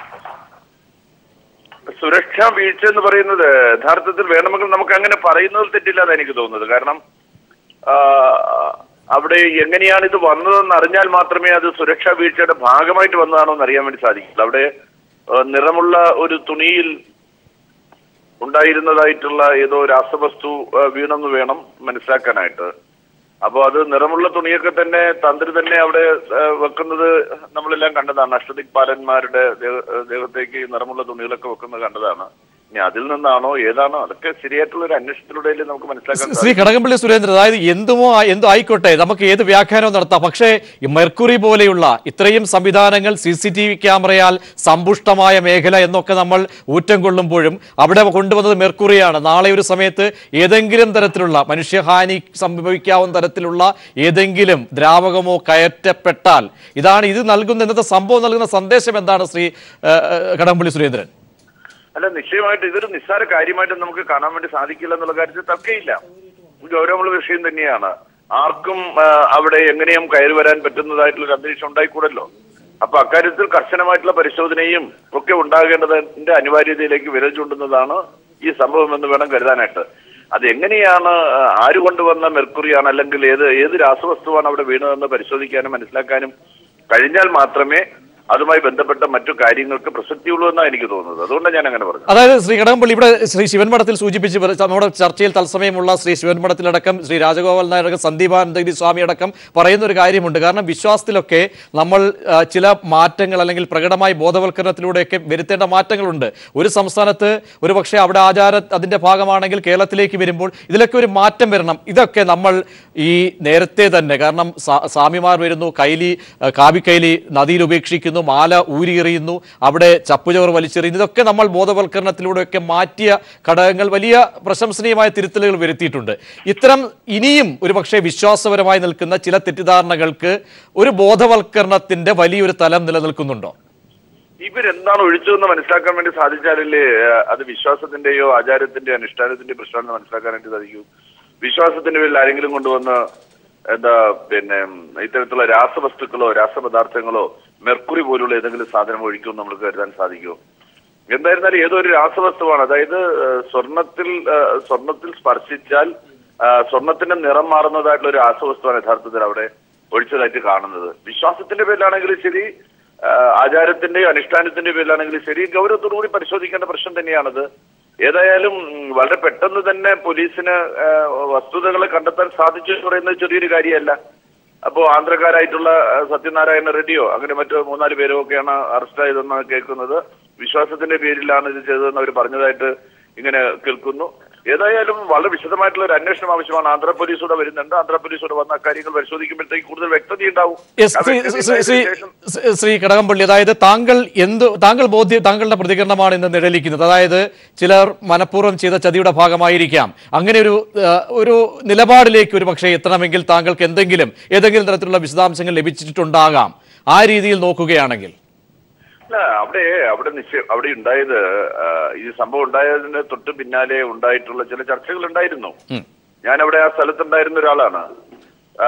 I: സുരക്ഷാ വീഴ്ച എന്ന് പറയുന്നത് യഥാർത്ഥത്തിൽ വേണമെങ്കിൽ നമുക്ക് അങ്ങനെ പറയുന്നതിൽ തെറ്റില്ലാതെ എനിക്ക് തോന്നുന്നത് കാരണം ആ, അവിടെ എങ്ങനെയാണ് ഇത് വന്നതെന്ന് അറിഞ്ഞാൽ മാത്രമേ അത് സുരക്ഷാ വീഴ്ചയുടെ ഭാഗമായിട്ട് വന്നതാണോ എന്ന് അറിയാൻ വേണ്ടി സാധിക്കുള്ളൂ അവിടെ ആ, നിറമുള്ള ഒരു തുണിയിൽ ഉണ്ടായിരുന്നതായിട്ടുള്ള ഏതോ രാസവസ്തു ആ, വീണെന്ന് വേണം മനസ്സിലാക്കാനായിട്ട് അപ്പോൾ അത് നിറമുള്ള തുണിയൊക്കെ തന്നെ തന്ത്രി തന്നെ അവിടെ ആ, വെക്കുന്നത് നമ്മളെല്ലാം കണ്ടതാണ് അഷ്ടദിക്പാലന്മാരുടെ ദേഹ- ദേഹത്തേക്ക് ഈ നിറമുള്ള തുണികളൊക്കെ വെക്കുന്നത് കണ്ടതാണ് ഇനി അതിൽ നിന്നാണോ ഏതാണോ അതൊക്കെ ശരിയായിട്ടുള്ള ഒരു അന്വേഷണത്തിലൂടെ നമുക്ക് മനസ്സിലാക്കാൻ
A: ശ്രീ
I: സാധിക്കും.
A: കടകംപള്ളി സുരേന്ദ്രൻ അതായത് എന്തുമോ ആ- എന്തോ ആയിക്കോട്ടെ നമുക്ക് ഏത് വ്യാഖ്യാനവും നടത്താം പക്ഷേ ഈ മെർക്കുറി പോലെയുള്ള ഇത്രയും സംവിധാനങ്ങൾ സി സി ടി വി ക്യാമറയാൽ സമ്പുഷ്ടമായ മേഖല എന്നൊക്കെ നമ്മൾ ഊറ്റം കൊള്ളുമ്പോഴും അവിടെ കൊണ്ടുവന്നത് മെർക്കുറിയാണ് നാളെ ഒരു സമയത്ത് ഏതെങ്കിലും തരത്തിലുള്ള മനുഷ്യഹാനി സംഭവിക്കാവുന്ന തരത്തിലുള്ള ഏതെങ്കിലും ദ്രാവകമോ കയറ്റപ്പെട്ടാൽ ഇതാണ് ഇത് നൽകുന്ന ഇന്നത്തെ സംഭവം നൽകുന്ന സന്ദേശം എന്താണ് ശ്രീ ഏഹ്, ഏഹ്, കടകംപള്ളി സുരേന്ദ്രൻ
I: അല്ല നിശ്ചയമായിട്ട് ഇതൊരു നിസ്സാര കാര്യമായിട്ട് നമുക്ക് കാണാൻ വേണ്ടി സാധിക്കില്ല എന്നുള്ള കാര്യത്തിൽ തർക്കമില്ല ഇത് ഗൗരവമുള്ള വിഷയം തന്നെയാണ് ആർക്കും ആ, അവിടെ എങ്ങനെയും കയറി വരാൻ പറ്റുന്നതായിട്ടുള്ള ഒരു അന്തരീക്ഷം ഉണ്ടായിക്കൂടല്ലോ അപ്പൊ അക്കാര്യത്തിൽ കർശനമായിട്ടുള്ള പരിശോധനയും ഒക്കെ ഉണ്ടാകേണ്ടതിന്റെ അനിവാര്യതയിലേക്ക് വിരൽ ചൂണ്ടുന്നതാണ് ഈ സംഭവം എന്ന് വേണം കരുതാനായിട്ട് അത് എങ്ങനെയാണ് ആ, ആര് കൊണ്ടുവന്ന മെർക്കുറിയാണ് അല്ലെങ്കിൽ ഏത് ഏത് രാസവസ്തുവാണ് അവിടെ വീണതെന്ന് പരിശോധിക്കാനും മനസ്സിലാക്കാനും കഴിഞ്ഞാൽ മാത്രമേ അതുമായി ബന്ധപ്പെട്ട മറ്റു കാര്യങ്ങൾക്ക് പ്രസക്തിയുള്ളൂ എന്നാണ് എനിക്ക് തോന്നുന്നത് അതുകൊണ്ടാണ് ഞാൻ അങ്ങനെ പറഞ്ഞത്
A: അതായത് ശ്രീ കടകംപള്ളി ഇവിടെ ശ്രീ ശിവൻമഠത്തിൽ സൂചിപ്പിച്ച് പറ- നമ്മുടെ ചർച്ചയിൽ തത്സമയമുള്ള ശ്രീ ശിവൻമഠത്തിലടക്കം ശ്രീ രാജഗോപാൽ നായർ അടക്കം സന്ദീപാനന്ദഗിരി സ്വാമി അടക്കം പറയുന്ന ഒരു കാര്യമുണ്ട് കാരണം വിശ്വാസത്തിലൊക്കെ നമ്മൾ ആ, ചില മാറ്റങ്ങൾ അല്ലെങ്കിൽ പ്രകടമായി ബോധവൽക്കരണത്തിലൂടെയൊക്കെ വരുത്തേണ്ട മാറ്റങ്ങളുണ്ട് ഒരു സംസ്ഥാനത്ത് ഒരു പക്ഷേ അവിടെ ആചാര അതിന്റെ ഭാഗമാണെങ്കിൽ കേരളത്തിലേക്ക് വരുമ്പോൾ ഇതിലൊക്കെ ഒരു മാറ്റം വരണം ഇതൊക്കെ നമ്മൾ ഈ നേരത്തെ തന്നെ കാരണം സാ- സ്വാമിമാർ വരുന്നു കൈലി ആ, കാവിക്കൈലി നദിയിൽ ഉപേക്ഷിക്കുന്നു മാല ഊരിയെറിയുന്നു അവിടെ ചപ്പുചോറ് വലിച്ചെറിയുന്നു ഇതൊക്കെ നമ്മൾ ബോധവൽക്കരണത്തിലൂടെയൊക്കെ മാറ്റിയ ഘടകങ്ങൾ വലിയ പ്രശംസനീയമായ തിരുത്തലുകൾ വരുത്തിയിട്ടുണ്ട് ഇത്തരം ഇനിയും ഒരു പക്ഷേ വിശ്വാസപരമായി നിൽക്കുന്ന ചില തെറ്റിദ്ധാരണകൾക്ക് ഒരു ബോധവൽക്കരണത്തിന്റെ വലിയൊരു തലം നിലനിൽക്കുന്നുണ്ടോ
I: ഇവരെന്താണ് ഒഴിച്ചതെന്ന് മനസ്സിലാക്കാൻ വേണ്ടി സാധിച്ചാലല്ലേ ആ, അത് വിശ്വാസത്തിന്റെയോ ആചാരത്തിന്റെയോ അനുഷ്ഠാനത്തിന്റെയോ പ്രശ്നമാണെന്ന് മനസ്സിലാക്കാനായിട്ട് സാധിക്കൂ വിശ്വാസത്തിന്റെ പേരിൽ ആരെങ്കിലും കൊണ്ടുവന്ന് എന്താ പിന്നെ ഇത്തരത്തിലുള്ള രാസവസ്തുക്കളോ രാസപദാർത്ഥങ്ങളോ മെർക്കുറി പോലുള്ള ഏതെങ്കിലും സാധനം ഒഴിക്കുമെന്ന് നമ്മൾ കരുതാൻ സാധിക്കുമോ എന്തായിരുന്നാലും ഏതോ ഒരു രാസവസ്തുവാണ് അതായത് ഏഹ്, സ്വർണത്തിൽ ഏഹ്, സ്വർണത്തിൽ സ്പർശിച്ചാൽ ആഹ്, സ്വർണത്തിന്റെ നിറം മാറുന്നതായിട്ടുള്ള ഒരു രാസവസ്തുവാണ് യഥാർത്ഥത്തിൽ അവിടെ ഒഴിച്ചതായിട്ട് കാണുന്നത് വിശ്വാസത്തിന്റെ പേരിലാണെങ്കിലും ശരി ആഹ്, ആചാരത്തിന്റെയും അനുഷ്ഠാനത്തിന്റെയും പേരിലാണെങ്കിലും ശരി ഗൗരവത്തോടു കൂടി പരിശോധിക്കേണ്ട പ്രശ്നം തന്നെയാണത് ഏതായാലും ഉം, വളരെ പെട്ടെന്ന് തന്നെ പോലീസിന് ആഹ്, വസ്തുതകളെ കണ്ടെത്താൻ സാധിച്ചു എന്ന് പറയുന്നത് ചെറിയൊരു കാര്യമല്ല അപ്പോ ആന്ധ്രക്കാരായിട്ടുള്ള ആ, സത്യനാരായണ റെഡ്ഡിയോ അങ്ങനെ മറ്റു മൂന്നാല് പേരോ ഒക്കെയാണ് അറസ്റ്റ് ആയതെന്നാണ് കേൾക്കുന്നത് വിശ്വാസത്തിന്റെ പേരിലാണ് ഇത് ചെയ്തതെന്ന് അവർ പറഞ്ഞതായിട്ട് ഇങ്ങനെ കേൾക്കുന്നു ഏതായാലും വളരെ വിശദമായിട്ടുള്ള ഒരു അന്വേഷണം ആവശ്യമാണ് ആന്ധ്ര പോലീസ് കൂടെ വരുന്നുണ്ട് ആന്ധ്ര പോലീസ് കൂടെ വന്ന കാര്യങ്ങൾ പരിശോധിക്കുമ്പോഴത്തേക്ക് കൂടുതൽ വ്യക്തതയുണ്ടാവും
A: യെസ്
I: ആ
A: ശ്രീ
I: വ്യക്തത
A: ശ്രീ- ശ്രീ
I: ശേഷം
A: ശ്രീ- ശ്രീ കടകംപള്ളി അതായത് താങ്കൾ എന്ത് താങ്കൾ ബോധ്യ താങ്കളുടെ പ്രതികരണമാണ് ഇന്ന് നിഴലിക്കുന്നത് അതായത് ചിലർ മനഃപൂർവ്വം ചെയ്ത ചതിയുടെ ഭാഗമായിരിക്കാം അങ്ങനെ ഒരു ആ, ഒരു നിലപാടിലേക്ക് ഒരു പക്ഷേ എത്തണമെങ്കിൽ താങ്കൾക്ക് എന്തെങ്കിലും ഏതെങ്കിലും തരത്തിലുള്ള വിശദാംശങ്ങൾ ലഭിച്ചിട്ടുണ്ടാകാം ആ രീതിയിൽ നോക്കുകയാണെങ്കിൽ
I: അല്ല അവിടെ അവിടെ നിശ്ചയം അവിടെ ഉണ്ടായത് ആ, ഈ സംഭവം ഉണ്ടായതിന് തൊട്ട് പിന്നാലെ ഉണ്ടായിട്ടുള്ള ചില ചർച്ചകൾ ഉണ്ടായിരുന്നു ഞാൻ അവിടെ ആ സ്ഥലത്തുണ്ടായിരുന്ന ഒരാളാണ് ആ,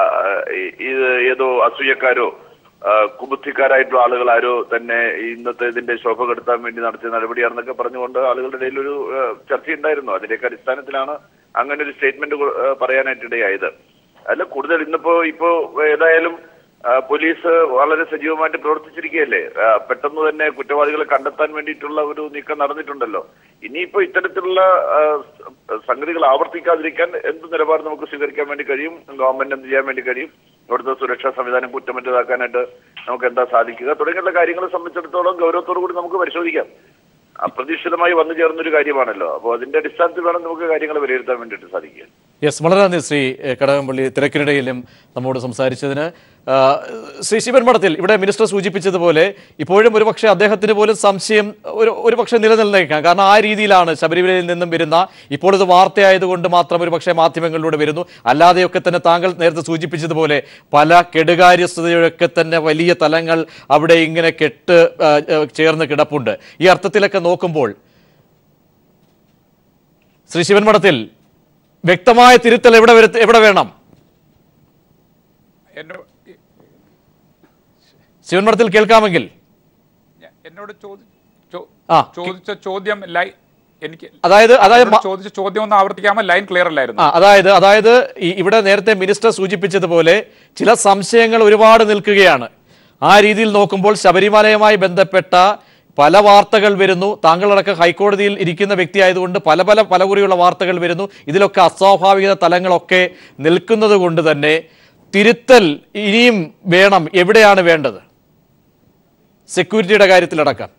I: ഈ- ഇത് ഏതോ അസൂയക്കാരോ ആ, കുബുദ്ധിക്കാരായിട്ടുള്ള ആളുകൾ ആരോ തന്നെ ഈ ഇന്നത്തെ ഇതിന്റെ ശോഭ കെടുത്താൻ വേണ്ടി നടത്തിയ നടപടിയാണെന്നൊക്കെ പറഞ്ഞുകൊണ്ട് ആളുകളുടെ ഇടയിൽ ഒരു ആ, ചർച്ചയുണ്ടായിരുന്നു അതിന്റെയൊക്കെ അടിസ്ഥാനത്തിലാണ് അങ്ങനെ ഒരു സ്റ്റേറ്റ്മെന്റ് പറയാനായിട്ടിടയായത് അല്ല കൂടുതൽ ഇന്നിപ്പോ ഇപ്പോ ഏതായാലും ആ, പോലീസ് വളരെ സജീവമായിട്ട് പ്രവർത്തിച്ചിരിക്കുകയല്ലേ ആ, പെട്ടെന്ന് തന്നെ കുറ്റവാളികളെ കണ്ടെത്താൻ വേണ്ടിയിട്ടുള്ള ഒരു നീക്കം നടന്നിട്ടുണ്ടല്ലോ ഇനിയിപ്പോ ഇത്തരത്തിലുള്ള ആ, സ- സംഗതികൾ ആവർത്തിക്കാതിരിക്കാൻ എന്ത് നിലപാട് നമുക്ക് സ്വീകരിക്കാൻ വേണ്ടി കഴിയും ഗവൺമെന്റ് എന്ത് ചെയ്യാൻ വേണ്ടി കഴിയും ഇവിടുത്തെ സുരക്ഷാ സംവിധാനം കുറ്റമറ്റതാക്കാനായിട്ട് നമുക്ക് എന്താ സാധിക്കുക തുടങ്ങിയുള്ള കാര്യങ്ങളെ സംബന്ധിച്ചിടത്തോളം ഗൗരവത്തോടു കൂടി നമുക്ക് പരിശോധിക്കാം അപ്രതീക്ഷിതമായി വന്നു ചേർന്നൊരു കാര്യമാണല്ലോ അപ്പോൾ അതിന്റെ അടിസ്ഥാനത്തിൽ വേണം നമുക്ക് കാര്യങ്ങൾ വിലയിരുത്താൻ വേണ്ടിയിട്ട് സാധിക്കുക
A: യെസ് വളരെ നന്ദി ശ്രീ എ, കടകംപള്ളി തിരക്കിനിടയിലും നമ്മോട് സംസാരിച്ചതിന് ആ, ശ്രീ ശിവൻ മഠത്തിൽ ഇവിടെ മിനിസ്റ്റർ സൂചിപ്പിച്ചതുപോലെ ഇപ്പോഴും ഒരുപക്ഷെ അദ്ദേഹത്തിന് പോലും സംശയം ഒരു ഒരുപക്ഷെ നിലനിൽന്നേക്കാം കാരണം ആ രീതിയിലാണ് ശബരിമലയിൽ നിന്നും വരുന്ന ഇപ്പോൾ ഇത് വാർത്തയായതുകൊണ്ട് മാത്രം ഒരുപക്ഷെ മാധ്യമങ്ങളിലൂടെ വരുന്നു അല്ലാതെയൊക്കെ തന്നെ താങ്കൾ നേരത്തെ സൂചിപ്പിച്ചതുപോലെ പല കെടുകാര്യസ്ഥതയൊക്കെ തന്നെ വലിയ തലങ്ങൾ അവിടെ ഇങ്ങനെ കെട്ട് ആ, ആ, ചേർന്ന് കിടപ്പുണ്ട് ഈ അർത്ഥത്തിലൊക്കെ നോക്കുമ്പോൾ ശ്രീ ശിവൻ മഠത്തിൽ വ്യക്തമായ തിരുത്തൽ എവിടെ വരുത്ത എവിടെ വേണം
E: എന്നോ-
A: ശിവൻ മഠത്തിൽ കേൾക്കാമെങ്കിൽ
E: ഞ- എന്നോട് ചോദി- ചോ-
A: ആ,
E: ചോദിച്ച ചോദ്യം ലൈ എനിക്ക്
A: അതായത് അതായത്
E: എന്നോട്
A: മ-
E: ചോദിച്ച ചോദ്യം ഒന്ന് ആവർത്തിക്കാമോ ലൈൻ ക്ലിയർ അല്ലായിരുന്നു
A: ആ അതായത് അതായത് ഈ- ഇവിടെ നേരത്തെ മിനിസ്റ്റർ സൂചിപ്പിച്ചതുപോലെ ചില സംശയങ്ങൾ ഒരുപാട് നിൽക്കുകയാണ് ആ രീതിയിൽ നോക്കുമ്പോൾ ശബരിമലയുമായി ബന്ധപ്പെട്ട പല വാർത്തകൾ വരുന്നു താങ്കളടക്കം ഹൈക്കോടതിയിൽ ഇരിക്കുന്ന വ്യക്തി ആയതുകൊണ്ട് പല പല പലകുറിയുള്ള വാർത്തകൾ വരുന്നു ഇതിലൊക്കെ അസ്വാഭാവിക തലങ്ങളൊക്കെ നിൽക്കുന്നത് കൊണ്ട് തന്നെ തിരുത്തൽ ഇനിയും വേണം എവിടെയാണ് വേണ്ടത് സെക്യൂരിറ്റിയുടെ കാര്യത്തിലടക്കം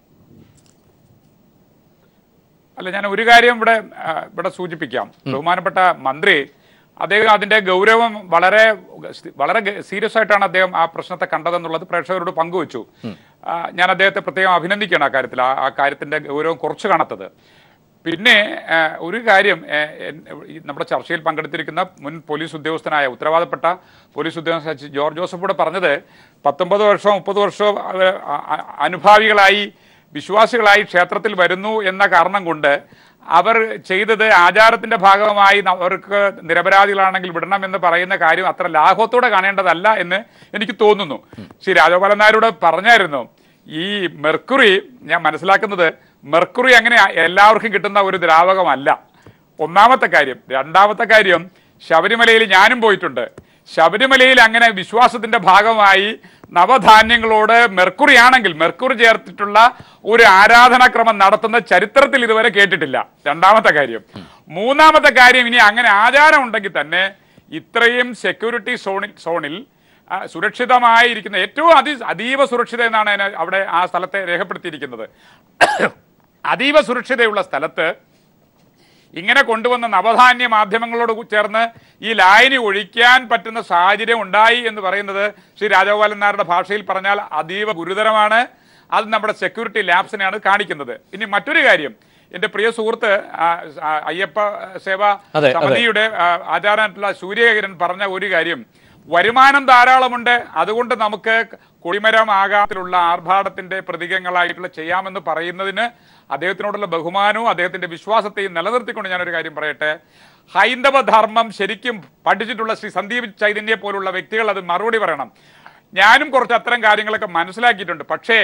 E: അല്ല ഞാൻ ഒരു കാര്യം ഇവിടെ ആ, ഇവിടെ സൂചിപ്പിക്കാം ബഹുമാനപ്പെട്ട മന്ത്രി അദ്ദേഹം അതിന്റെ ഗൗരവം വളരെ വളരെ സീരിയസ് ആയിട്ടാണ് അദ്ദേഹം ആ പ്രശ്നത്തെ കണ്ടതെന്നുള്ളത് പ്രേക്ഷകരോട് പങ്കുവച്ചു ആ, ഞാൻ അദ്ദേഹത്തെ പ്രത്യേകം അഭിനന്ദിക്കുകയാണ് ആ കാര്യത്തിൽ ആ- ആ കാര്യത്തിന്റെ ഗൗരവം കുറച്ച് കാണാത്തത് പിന്നെ ആ, ഒരു കാര്യം ആ, എൻ- ഈ നമ്മുടെ ചർച്ചയിൽ പങ്കെടുത്തിരിക്കുന്ന മുൻ പോലീസ് ഉദ്യോഗസ്ഥനായ ഉത്തരവാദപ്പെട്ട പോലീസ് ഉദ്യോഗസ്ഥ ജോർജ് ജോസഫ് കൂടെ പറഞ്ഞത് പത്തൊമ്പത് വർഷവും മുപ്പത് വർഷവും അവർ അ- അ- അനുഭാവികളായി വിശ്വാസികളായി ക്ഷേത്രത്തിൽ വരുന്നു എന്ന കാരണം കൊണ്ട് അവർ ചെയ്തത് ആചാരത്തിന്റെ ഭാഗമായി ന- അവർക്ക് നിരപരാധികളാണെങ്കിൽ വിടണം എന്ന് പറയുന്ന കാര്യം അത്ര ലാഘവത്തോടെ കാണേണ്ടതല്ല എന്ന് എനിക്ക് തോന്നുന്നു ശ്രീ രാജഗോപാലൻ നായരോട് പറഞ്ഞായിരുന്നു ഈ മെർക്കുറി ഞാൻ മനസ്സിലാക്കുന്നത് മെർക്കുറി അങ്ങനെ എല്ലാവർക്കും കിട്ടുന്ന ഒരു ദ്രാവകമല്ല ഒന്നാമത്തെ കാര്യം രണ്ടാമത്തെ കാര്യം ശബരിമലയിൽ ഞാനും പോയിട്ടുണ്ട് ശബരിമലയിൽ അങ്ങനെ വിശ്വാസത്തിന്റെ ഭാഗമായി നവധാന്യങ്ങളോട് മെർക്കുറി ആണെങ്കിൽ മെർക്കുറി ചേർത്തിട്ടുള്ള ഒരു ആരാധനാക്രമം നടത്തുന്ന ചരിത്രത്തിൽ ഇതുവരെ കേട്ടിട്ടില്ല രണ്ടാമത്തെ കാര്യം മൂന്നാമത്തെ കാര്യം ഇനി അങ്ങനെ ആചാരം ഉണ്ടെങ്കിൽ തന്നെ ഇത്രയും സെക്യൂരിറ്റി സോണിൽ സോണിൽ ആ, സുരക്ഷിതമായിരിക്കുന്ന ഏറ്റവും അതി അതീവ സുരക്ഷിത എന്നാണ് അതിനെ അവിടെ ആ സ്ഥലത്തെ രേഖപ്പെടുത്തിയിരിക്കുന്നത് അതീവ സുരക്ഷിതയുള്ള സ്ഥലത്ത് ഇങ്ങനെ കൊണ്ടുവന്ന നവധാന്യ മാധ്യമങ്ങളോട് ചേർന്ന് ഈ ലായനി ഒഴിക്കാൻ പറ്റുന്ന സാഹചര്യം ഉണ്ടായി എന്ന് പറയുന്നത് ശ്രീ രാജഗോപാലൻ നായരുടെ ഭാഷയിൽ പറഞ്ഞാൽ അതീവ ഗുരുതരമാണ് അത് നമ്മുടെ സെക്യൂരിറ്റി ലാബ്സിനെയാണ് കാണിക്കുന്നത് ഇനി മറ്റൊരു കാര്യം എന്റെ പ്രിയ സുഹൃത്ത് ആ, ആ, അയ്യപ്പ സേവാ
A: അതെ, അതെ.
E: സമിതിയുടെ ആ, ആചാരനായിട്ടുള്ള സൂര്യകിരൺ പറഞ്ഞ ഒരു കാര്യം വരുമാനം ധാരാളമുണ്ട് അതുകൊണ്ട് നമുക്ക് കൊടിമരം ആകാത്തിലുള്ള ആർഭാടത്തിന്റെ പ്രതീകങ്ങളായിട്ടുള്ള ചെയ്യാമെന്ന് പറയുന്നതിന് അദ്ദേഹത്തിനോടുള്ള ബഹുമാനവും അദ്ദേഹത്തിന്റെ വിശ്വാസത്തെയും നിലനിർത്തിക്കൊണ്ട് ഞാനൊരു കാര്യം പറയട്ടെ ഹൈന്ദവ ധർമ്മം ശരിക്കും പഠിച്ചിട്ടുള്ള ശ്രീ സന്ദീപ് ചൈതന്യെ പോലുള്ള വ്യക്തികൾ അത് മറുപടി പറയണം ഞാനും കുറച്ച് അത്തരം കാര്യങ്ങളൊക്കെ മനസ്സിലാക്കിയിട്ടുണ്ട് പക്ഷേ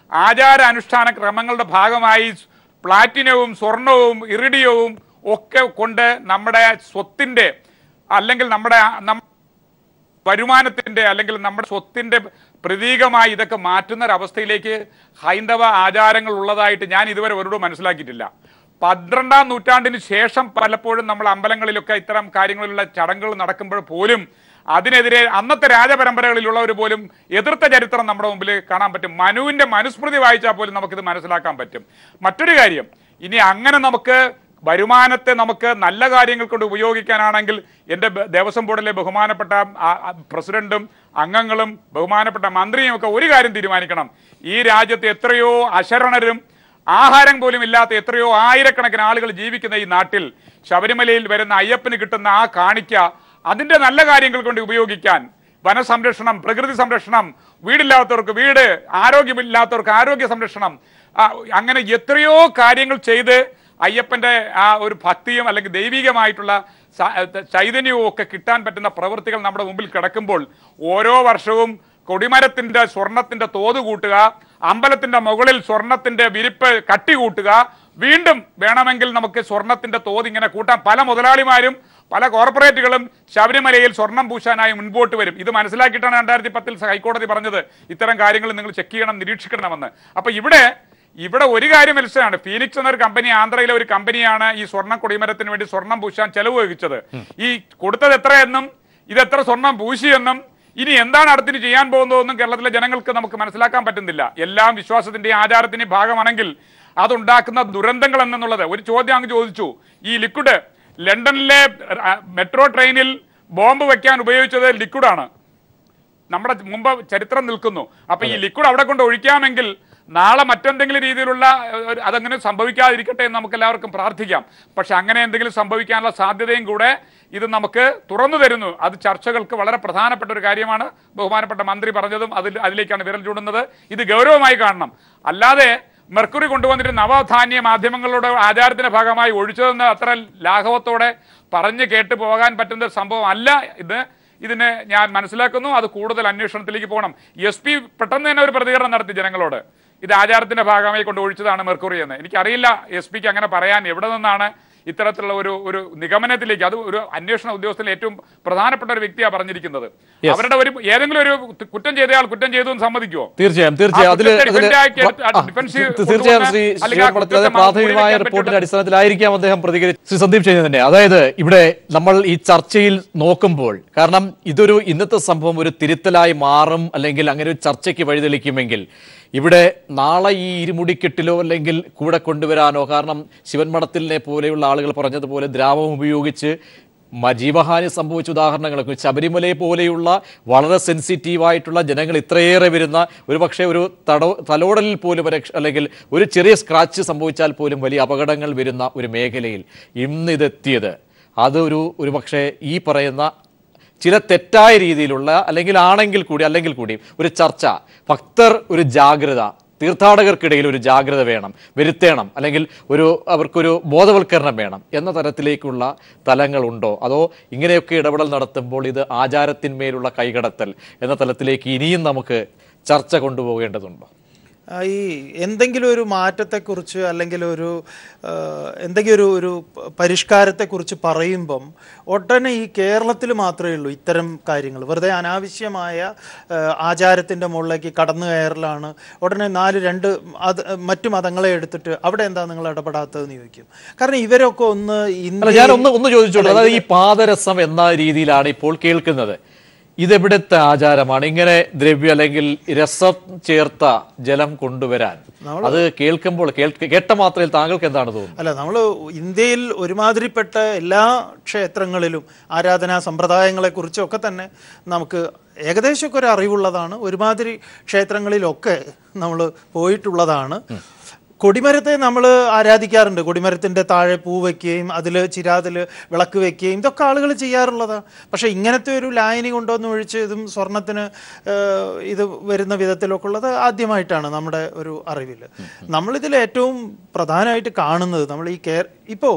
E: ആചാര അനുഷ്ഠാന ക്രമങ്ങളുടെ ഭാഗമായി പ്ലാറ്റിനവും സ്വർണവും ഇറിഡിയവും ഒക്കെ കൊണ്ട് നമ്മുടെ സ്വത്തിന്റെ അല്ലെങ്കിൽ നമ്മുടെ നം- വരുമാനത്തിന്റെ അല്ലെങ്കിൽ നമ്മുടെ സ്വത്തിന്റെ പ്രതീകമായി ഇതൊക്കെ മാറ്റുന്ന ഒരവസ്ഥയിലേക്ക് ഹൈന്ദവ ആചാരങ്ങൾ ഉള്ളതായിട്ട് ഞാൻ ഇതുവരെ ഒരിടവും മനസ്സിലാക്കിയിട്ടില്ല പന്ത്രണ്ടാം നൂറ്റാണ്ടിന് ശേഷം പലപ്പോഴും നമ്മൾ അമ്പലങ്ങളിലൊക്കെ ഇത്തരം കാര്യങ്ങളിലുള്ള ചടങ്ങുകൾ നടക്കുമ്പോൾ പോലും അതിനെതിരെ അന്നത്തെ രാജപരമ്പരകളിലുള്ളവർ പോലും എതിർത്ത ചരിത്രം നമ്മുടെ മുമ്പിൽ കാണാൻ പറ്റും മനുവിന്റെ മനുസ്മൃതി വായിച്ചാൽ പോലും നമുക്കിത് മനസ്സിലാക്കാൻ പറ്റും മറ്റൊരു കാര്യം ഇനി അങ്ങനെ നമുക്ക് വരുമാനത്തെ നമുക്ക് നല്ല കാര്യങ്ങൾ കൊണ്ട് ഉപയോഗിക്കാനാണെങ്കിൽ എൻ്റെ ബ- ദേവസ്വം ബോർഡിലെ ബഹുമാനപ്പെട്ട ആ, ആ, പ്രസിഡന്റും അംഗങ്ങളും ബഹുമാനപ്പെട്ട മന്ത്രിയും ഒക്കെ ഒരു കാര്യം തീരുമാനിക്കണം ഈ രാജ്യത്ത് എത്രയോ അശരണരും ആഹാരം പോലും ഇല്ലാത്ത എത്രയോ ആയിരക്കണക്കിന് ആളുകൾ ജീവിക്കുന്ന ഈ നാട്ടിൽ ശബരിമലയിൽ വരുന്ന അയ്യപ്പന് കിട്ടുന്ന ആ കാണിക്ക അതിന്റെ നല്ല കാര്യങ്ങൾ കൊണ്ട് ഉപയോഗിക്കാൻ വനസംരക്ഷണം പ്രകൃതി സംരക്ഷണം വീടില്ലാത്തവർക്ക് വീട് ആരോഗ്യമില്ലാത്തവർക്ക് ആരോഗ്യ സംരക്ഷണം ആ, അങ്ങനെ എത്രയോ കാര്യങ്ങൾ ചെയ്ത് അയ്യപ്പന്റെ ആ ഒരു ഭക്തിയും അല്ലെങ്കിൽ ദൈവികമായിട്ടുള്ള സ- ചൈതന്യവും ഒക്കെ കിട്ടാൻ പറ്റുന്ന പ്രവൃത്തികൾ നമ്മുടെ മുമ്പിൽ കിടക്കുമ്പോൾ ഓരോ വർഷവും കൊടിമരത്തിന്റെ സ്വർണത്തിന്റെ തോത് കൂട്ടുക അമ്പലത്തിന്റെ മുകളിൽ സ്വർണത്തിന്റെ വിരിപ്പ് കട്ടി കൂട്ടുക വീണ്ടും വേണമെങ്കിൽ നമുക്ക് സ്വർണത്തിന്റെ തോത് ഇങ്ങനെ കൂട്ടാൻ പല മുതലാളിമാരും പല കോർപ്പറേറ്റുകളും ശബരിമലയിൽ സ്വർണം പൂശാനായി മുൻപോട്ട് വരും ഇത് മനസ്സിലാക്കിയിട്ടാണ് രണ്ടായിരത്തി പത്തിൽ ഹൈക്കോടതി പറഞ്ഞത് ഇത്തരം കാര്യങ്ങൾ നിങ്ങൾ ചെക്ക് ചെയ്യണം നിരീക്ഷിക്കണമെന്ന് അപ്പൊ ഇവിടെ ഇവിടെ ഒരു കാര്യം മനസ്സിലാണ് ഫീനിക്സ് എന്നൊരു കമ്പനി ആന്ധ്രയിലെ ഒരു കമ്പനിയാണ് ഈ സ്വർണ്ണ കൊടിമരത്തിന് വേണ്ടി സ്വർണം പൂശാൻ ചെലവ് വഹിച്ചത് ഈ കൊടുത്തത് എത്രയെന്നും ഇത് എത്ര സ്വർണം പൂശിയെന്നും ഇനി എന്താണ് അടുത്തിന് ചെയ്യാൻ പോകുന്നതെന്നും കേരളത്തിലെ ജനങ്ങൾക്ക് നമുക്ക് മനസ്സിലാക്കാൻ പറ്റുന്നില്ല എല്ലാം വിശ്വാസത്തിന്റെയും ആചാരത്തിന്റെയും ഭാഗമാണെങ്കിൽ അതുണ്ടാക്കുന്ന ദുരന്തങ്ങൾ എന്നുള്ളത് ഒരു ചോദ്യം അങ്ങ് ചോദിച്ചു ഈ ലിക്വിഡ് ലണ്ടനിലെ ആ, മെട്രോ ട്രെയിനിൽ ബോംബ് വെക്കാൻ ഉപയോഗിച്ചത് ലിക്വിഡാണ് നമ്മുടെ മുമ്പ് ചരിത്രം നിൽക്കുന്നു അപ്പൊ ഈ ലിക്വിഡ് അവിടെ കൊണ്ട് ഒഴിക്കാമെങ്കിൽ നാളെ മറ്റെന്തെങ്കിലും രീതിയിലുള്ള ഏഹ്, ഒരു- അതങ്ങനെ സംഭവിക്കാതിരിക്കട്ടെ എന്ന് നമുക്ക് എല്ലാവർക്കും പ്രാർത്ഥിക്കാം പക്ഷെ അങ്ങനെ എന്തെങ്കിലും സംഭവിക്കാനുള്ള സാധ്യതയും കൂടെ ഇത് നമുക്ക് തുറന്നു തരുന്നു അത് ചർച്ചകൾക്ക് വളരെ പ്രധാനപ്പെട്ട ഒരു കാര്യമാണ് ബഹുമാനപ്പെട്ട മന്ത്രി പറഞ്ഞതും അതിൽ അതിലേക്കാണ് വിരൽ ചൂടുന്നത് ഇത് ഗൗരവമായി കാണണം അല്ലാതെ മെർക്കുറി കൊണ്ടുവന്നിട്ട് നവധാന്യ മാധ്യമങ്ങളുടെ ആചാരത്തിന്റെ ഭാഗമായി ഒഴിച്ചതെന്ന് അത്ര ലാഘവത്തോടെ പറഞ്ഞ് കേട്ട് പോകാൻ പറ്റുന്ന ഒരു സംഭവം അല്ല ഇത് ഇതിനെ ഞാൻ മനസ്സിലാക്കുന്നു അത് കൂടുതൽ അന്വേഷണത്തിലേക്ക് പോകണം എസ് പി പെട്ടെന്ന് തന്നെ ഒരു പ്രതികരണം നടത്തി ജനങ്ങളോട് ഇത് ആചാരത്തിന്റെ ഭാഗമായി കൊണ്ട് ഒഴിച്ചതാണ് മെർക്കുറി എന്ന് എനിക്കറിയില്ല എസ് പിക്ക് അങ്ങനെ പറയാൻ എവിടെ നിന്നാണ് ഇത്തരത്തിലുള്ള ഒരു ഒരു നിഗമനത്തിലേക്ക് അത് ഒരു അന്വേഷണ ഉദ്യോഗസ്ഥരിൽ ഏറ്റവും പ്രധാനപ്പെട്ട ഒരു വ്യക്തിയാണ് പറഞ്ഞിരിക്കുന്നത്
A: Yes.
E: അവരുടെ ഒരു ഏതെങ്കിലും ഒരു കുറ്റം ചെയ്തയാൾ കുറ്റം ചെയ്തു എന്ന് സമ്മതിക്കുമോ
A: തീർച്ചയായും തീർച്ചയായും
E: ആ
A: അതില്
E: കുറ്റത്തെ
A: അതില്
E: defend ആക്കി എടുത്ത് ആ
A: ആ,
E: defense
A: തീ- തീർച്ചയായും ശ്രീ
E: കൊണ്ടുവന്ന് അല്ലെങ്കിൽ ആ
A: ശ്രീ
E: കുറ്റത്തെ
A: അതെ പ്രാഥമികമായ
E: മൂടി വെക്കാൻ
A: റിപ്പോർട്ടിന്റെ
E: പറ്റുന്ന-
A: അടിസ്ഥാനത്തിലായിരിക്കാം അദ്ദേഹം പ്രതികരിച്ചത് ശ്രീ സന്ദീപ് ചെയ്യുന്നത് തന്നെ അതായത് ഇവിടെ നമ്മൾ ഈ ചർച്ചയിൽ നോക്കുമ്പോൾ കാരണം ഇതൊരു ഇന്നത്തെ സംഭവം ഒരു തിരുത്തലായി മാറും അല്ലെങ്കിൽ അങ്ങനെ ഒരു ചർച്ചയ്ക്ക് വഴിതെളിക്കുമെങ്കിൽ ഇവിടെ നാളെ ഈ ഇരുമുടിക്കെട്ടിലോ അല്ലെങ്കിൽ കൂടെ കൊണ്ടുവരാനോ കാരണം ശിവൻ മഠത്തിലിനെ പോലെയുള്ള ആളുകൾ പറഞ്ഞതുപോലെ ദ്രാവകം ഉപയോഗിച്ച് മ- ജീവഹാനി സംഭവിച്ച ഉദാഹരണങ്ങളൊക്കെ ശബരിമലയെ പോലെയുള്ള വളരെ സെൻസിറ്റീവായിട്ടുള്ള ജനങ്ങൾ ഇത്രയേറെ വരുന്ന ഒരു പക്ഷേ ഒരു തട തലോടലിൽ പോലും ഒരു രക്ഷ- അല്ലെങ്കിൽ ഒരു ചെറിയ സ്ക്രാച്ച് സംഭവിച്ചാൽ പോലും വലിയ അപകടങ്ങൾ വരുന്ന ഒരു മേഖലയിൽ ഇന്ന് ഇതെത്തിയത് അത് ഒരു ഒരു പക്ഷേ ഈ പറയുന്ന ചില തെറ്റായ രീതിയിലുള്ള അല്ലെങ്കിൽ ആണെങ്കിൽ കൂടി അല്ലെങ്കിൽ കൂടി ഒരു ചർച്ച ഭക്തർ ഒരു ജാഗ്രത തീർത്ഥാടകർക്കിടയിൽ ഒരു ജാഗ്രത വേണം വരുത്തേണം അല്ലെങ്കിൽ ഒരു അവർക്കൊരു ബോധവൽക്കരണം വേണം എന്ന തരത്തിലേക്കുള്ള തലങ്ങളുണ്ടോ അതോ ഇങ്ങനെയൊക്കെ ഇടപെടൽ നടത്തുമ്പോൾ ഇത് ആചാരത്തിന്മേലുള്ള കൈകടത്തൽ എന്ന തലത്തിലേക്ക് ഇനിയും നമുക്ക് ചർച്ച കൊണ്ടുപോകേണ്ടതുണ്ടോ
G: ആ, ഈ എന്തെങ്കിലും ഒരു മാറ്റത്തെക്കുറിച്ച് അല്ലെങ്കിൽ ഒരു ആ, എന്തെങ്കിലും ഒരു ഒരു പ- പരിഷ്കാരത്തെക്കുറിച്ച് പറയുമ്പം ഉടനെ ഈ കേരളത്തിൽ മാത്രമേ ഉള്ളൂ ഇത്തരം കാര്യങ്ങൾ വെറുതെ അനാവശ്യമായ ആചാരത്തിൻ്റെ മുകളിലേക്ക് കടന്നു കയറലാണ് ഉടനെ നാല് രണ്ട് അത് മറ്റു മതങ്ങളെ എടുത്തിട്ട് അവിടെ എന്താ നിങ്ങൾ ഇടപെടാത്തതെന്ന് ചോദിക്കും കാരണം ഇവരൊക്കെ ഒന്ന്
A: അല്ല
G: ഇന്ത്യയിൽ-
A: ഞാൻ ഒന്ന് ഒന്ന് ചോദിച്ചോളൂ
G: അല്ല,
A: അതായത് ഈ പാദരസം എന്ന രീതിയിലാണ് ഇപ്പോൾ കേൾക്കുന്നത് ഇതെവിടുത്തെ ആചാരമാണ് ഇങ്ങനെ ദ്രവ്യ അല്ലെങ്കിൽ രസം ചേർത്ത ജലം കൊണ്ടുവരാൻ അത് കേൾക്കുമ്പോൾ കേൾക്ക- കേട്ട മാത്രയിൽ താങ്കൾക്ക് എന്താണ് തോന്നുന്നത്
G: അല്ല നമ്മൾ ഇന്ത്യയിൽ ഒരുമാതിരിപ്പെട്ട എല്ലാ ക്ഷേത്രങ്ങളിലും ആരാധനാ സമ്പ്രദായങ്ങളെക്കുറിച്ചും ഒക്കെ തന്നെ നമുക്ക് ഏകദേശമൊക്കെ ഒരു അറിവുള്ളതാണ് ഒരുമാതിരി ക്ഷേത്രങ്ങളിലൊക്കെ നമ്മൾ പോയിട്ടുള്ളതാണ് കൊടിമരത്തെ നമ്മൾ ആരാധിക്കാറുണ്ട് കൊടിമരത്തിൻ്റെ താഴെ പൂ വയ്ക്കുകയും അതിൽ ചിരാതിൽ വിളക്ക് വെക്കുകയും ഇതൊക്കെ ആളുകൾ ചെയ്യാറുള്ളതാണ് പക്ഷേ ഇങ്ങനത്തെ ഒരു ലായനി കൊണ്ടുവന്ന് ഒഴിച്ച് ഇതും സ്വർണത്തിന് ഏഹ്, ഇത് വരുന്ന വിധത്തിലൊക്കെ ഉള്ളത് ആദ്യമായിട്ടാണ് നമ്മുടെ ഒരു അറിവിൽ നമ്മളിതിൽ ഏറ്റവും പ്രധാനമായിട്ട് കാണുന്നത് നമ്മൾ ഈ കേര ഇപ്പോൾ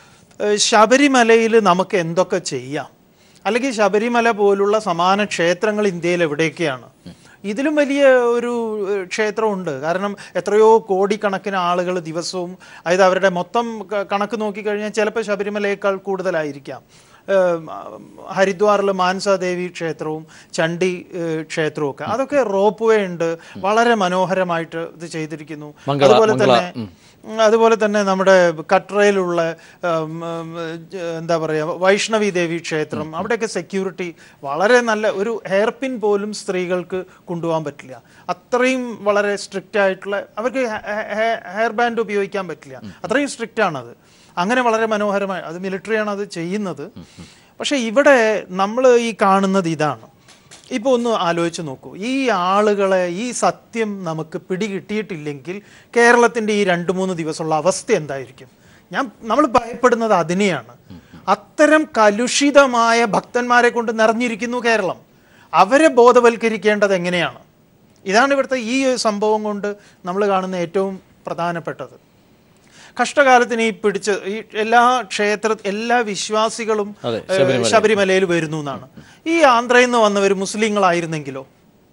G: ശബരിമലയിൽ നമുക്ക് എന്തൊക്കെ ചെയ്യാം അല്ലെങ്കിൽ ശബരിമല പോലുള്ള സമാന ക്ഷേത്രങ്ങൾ ഇന്ത്യയിൽ എവിടെയൊക്കെയാണ് ഇതിലും വലിയ ഒരു ഏഹ്, ക്ഷേത്രമുണ്ട് കാരണം എത്രയോ കോടിക്കണക്കിന് ആളുകൾ ദിവസവും അതായത് അവരുടെ മൊത്തം ക- കണക്ക് നോക്കിക്കഴിഞ്ഞാൽ ചിലപ്പോൾ ശബരിമലയേക്കാൾ കൂടുതലായിരിക്കാം ഏഹ്, ഹരിദ്വാറിൽ മാനസാദേവി ക്ഷേത്രവും ചണ്ഡി ഏഹ്, ക്ഷേത്രവും ഒക്കെ അതൊക്കെ റോപ്പ് വേ ഉണ്ട് വളരെ മനോഹരമായിട്ട് ഇത് ചെയ്തിരിക്കുന്നു
A: മംഗള-
G: അതുപോലെ
A: മംഗള,
G: തന്നെ ഉം, അതുപോലെ തന്നെ നമ്മുടെ കട്രയിലുള്ള ഉം, ഉം, ജ- എന്താ പറയുക വൈഷ്ണവി ദേവി ക്ഷേത്രം അവിടെയൊക്കെ സെക്യൂരിറ്റി വളരെ നല്ല ഒരു ഹെയർ പിൻ പോലും സ്ത്രീകൾക്ക് കൊണ്ടുപോകാൻ പറ്റില്ല അത്രയും വളരെ സ്ട്രിക്റ്റ് ആയിട്ടുള്ള അവർക്ക് ഹെയർ ബാൻഡ് ഉപയോഗിക്കാൻ പറ്റില്ല അത്രയും സ്ട്രിക്റ്റ് ആണത് അങ്ങനെ വളരെ മനോഹരമായി അത് മിലിറ്ററിയാണ് അത് ചെയ്യുന്നത് പക്ഷേ ഇവിടെ നമ്മൾ ഈ കാണുന്നത് ഇതാണ് ഇപ്പോൾ ഒന്ന് ആലോചിച്ച് നോക്കൂ ഈ ആളുകളെ ഈ സത്യം നമുക്ക് പിടികിട്ടിയിട്ടില്ലെങ്കിൽ കേരളത്തിൻ്റെ ഈ രണ്ട് മൂന്ന് ദിവസമുള്ള അവസ്ഥ എന്തായിരിക്കും ഞാൻ നമ്മൾ ഭയപ്പെടുന്നത് അതിനെയാണ് അത്തരം കലുഷിതമായ ഭക്തന്മാരെ കൊണ്ട് നിറഞ്ഞിരിക്കുന്നു കേരളം അവരെ ബോധവൽക്കരിക്കേണ്ടത് എങ്ങനെയാണ് ഇതാണ് ഇവിടുത്തെ ഈ സംഭവം കൊണ്ട് നമ്മൾ കാണുന്ന ഏറ്റവും പ്രധാനപ്പെട്ടത് കഷ്ടകാലത്തിന് ഈ പിടിച്ച് ഈ എല്ലാ ക്ഷേത്ര എല്ലാ വിശ്വാസികളും
A: അതെ,
G: ഏഹ്,
A: ശബരിമല.
G: ശബരിമലയിൽ വരുന്നു എന്നാണ് ഈ ആന്ധ്രയിൽ നിന്ന് വന്നവർ മുസ്ലിങ്ങളായിരുന്നെങ്കിലോ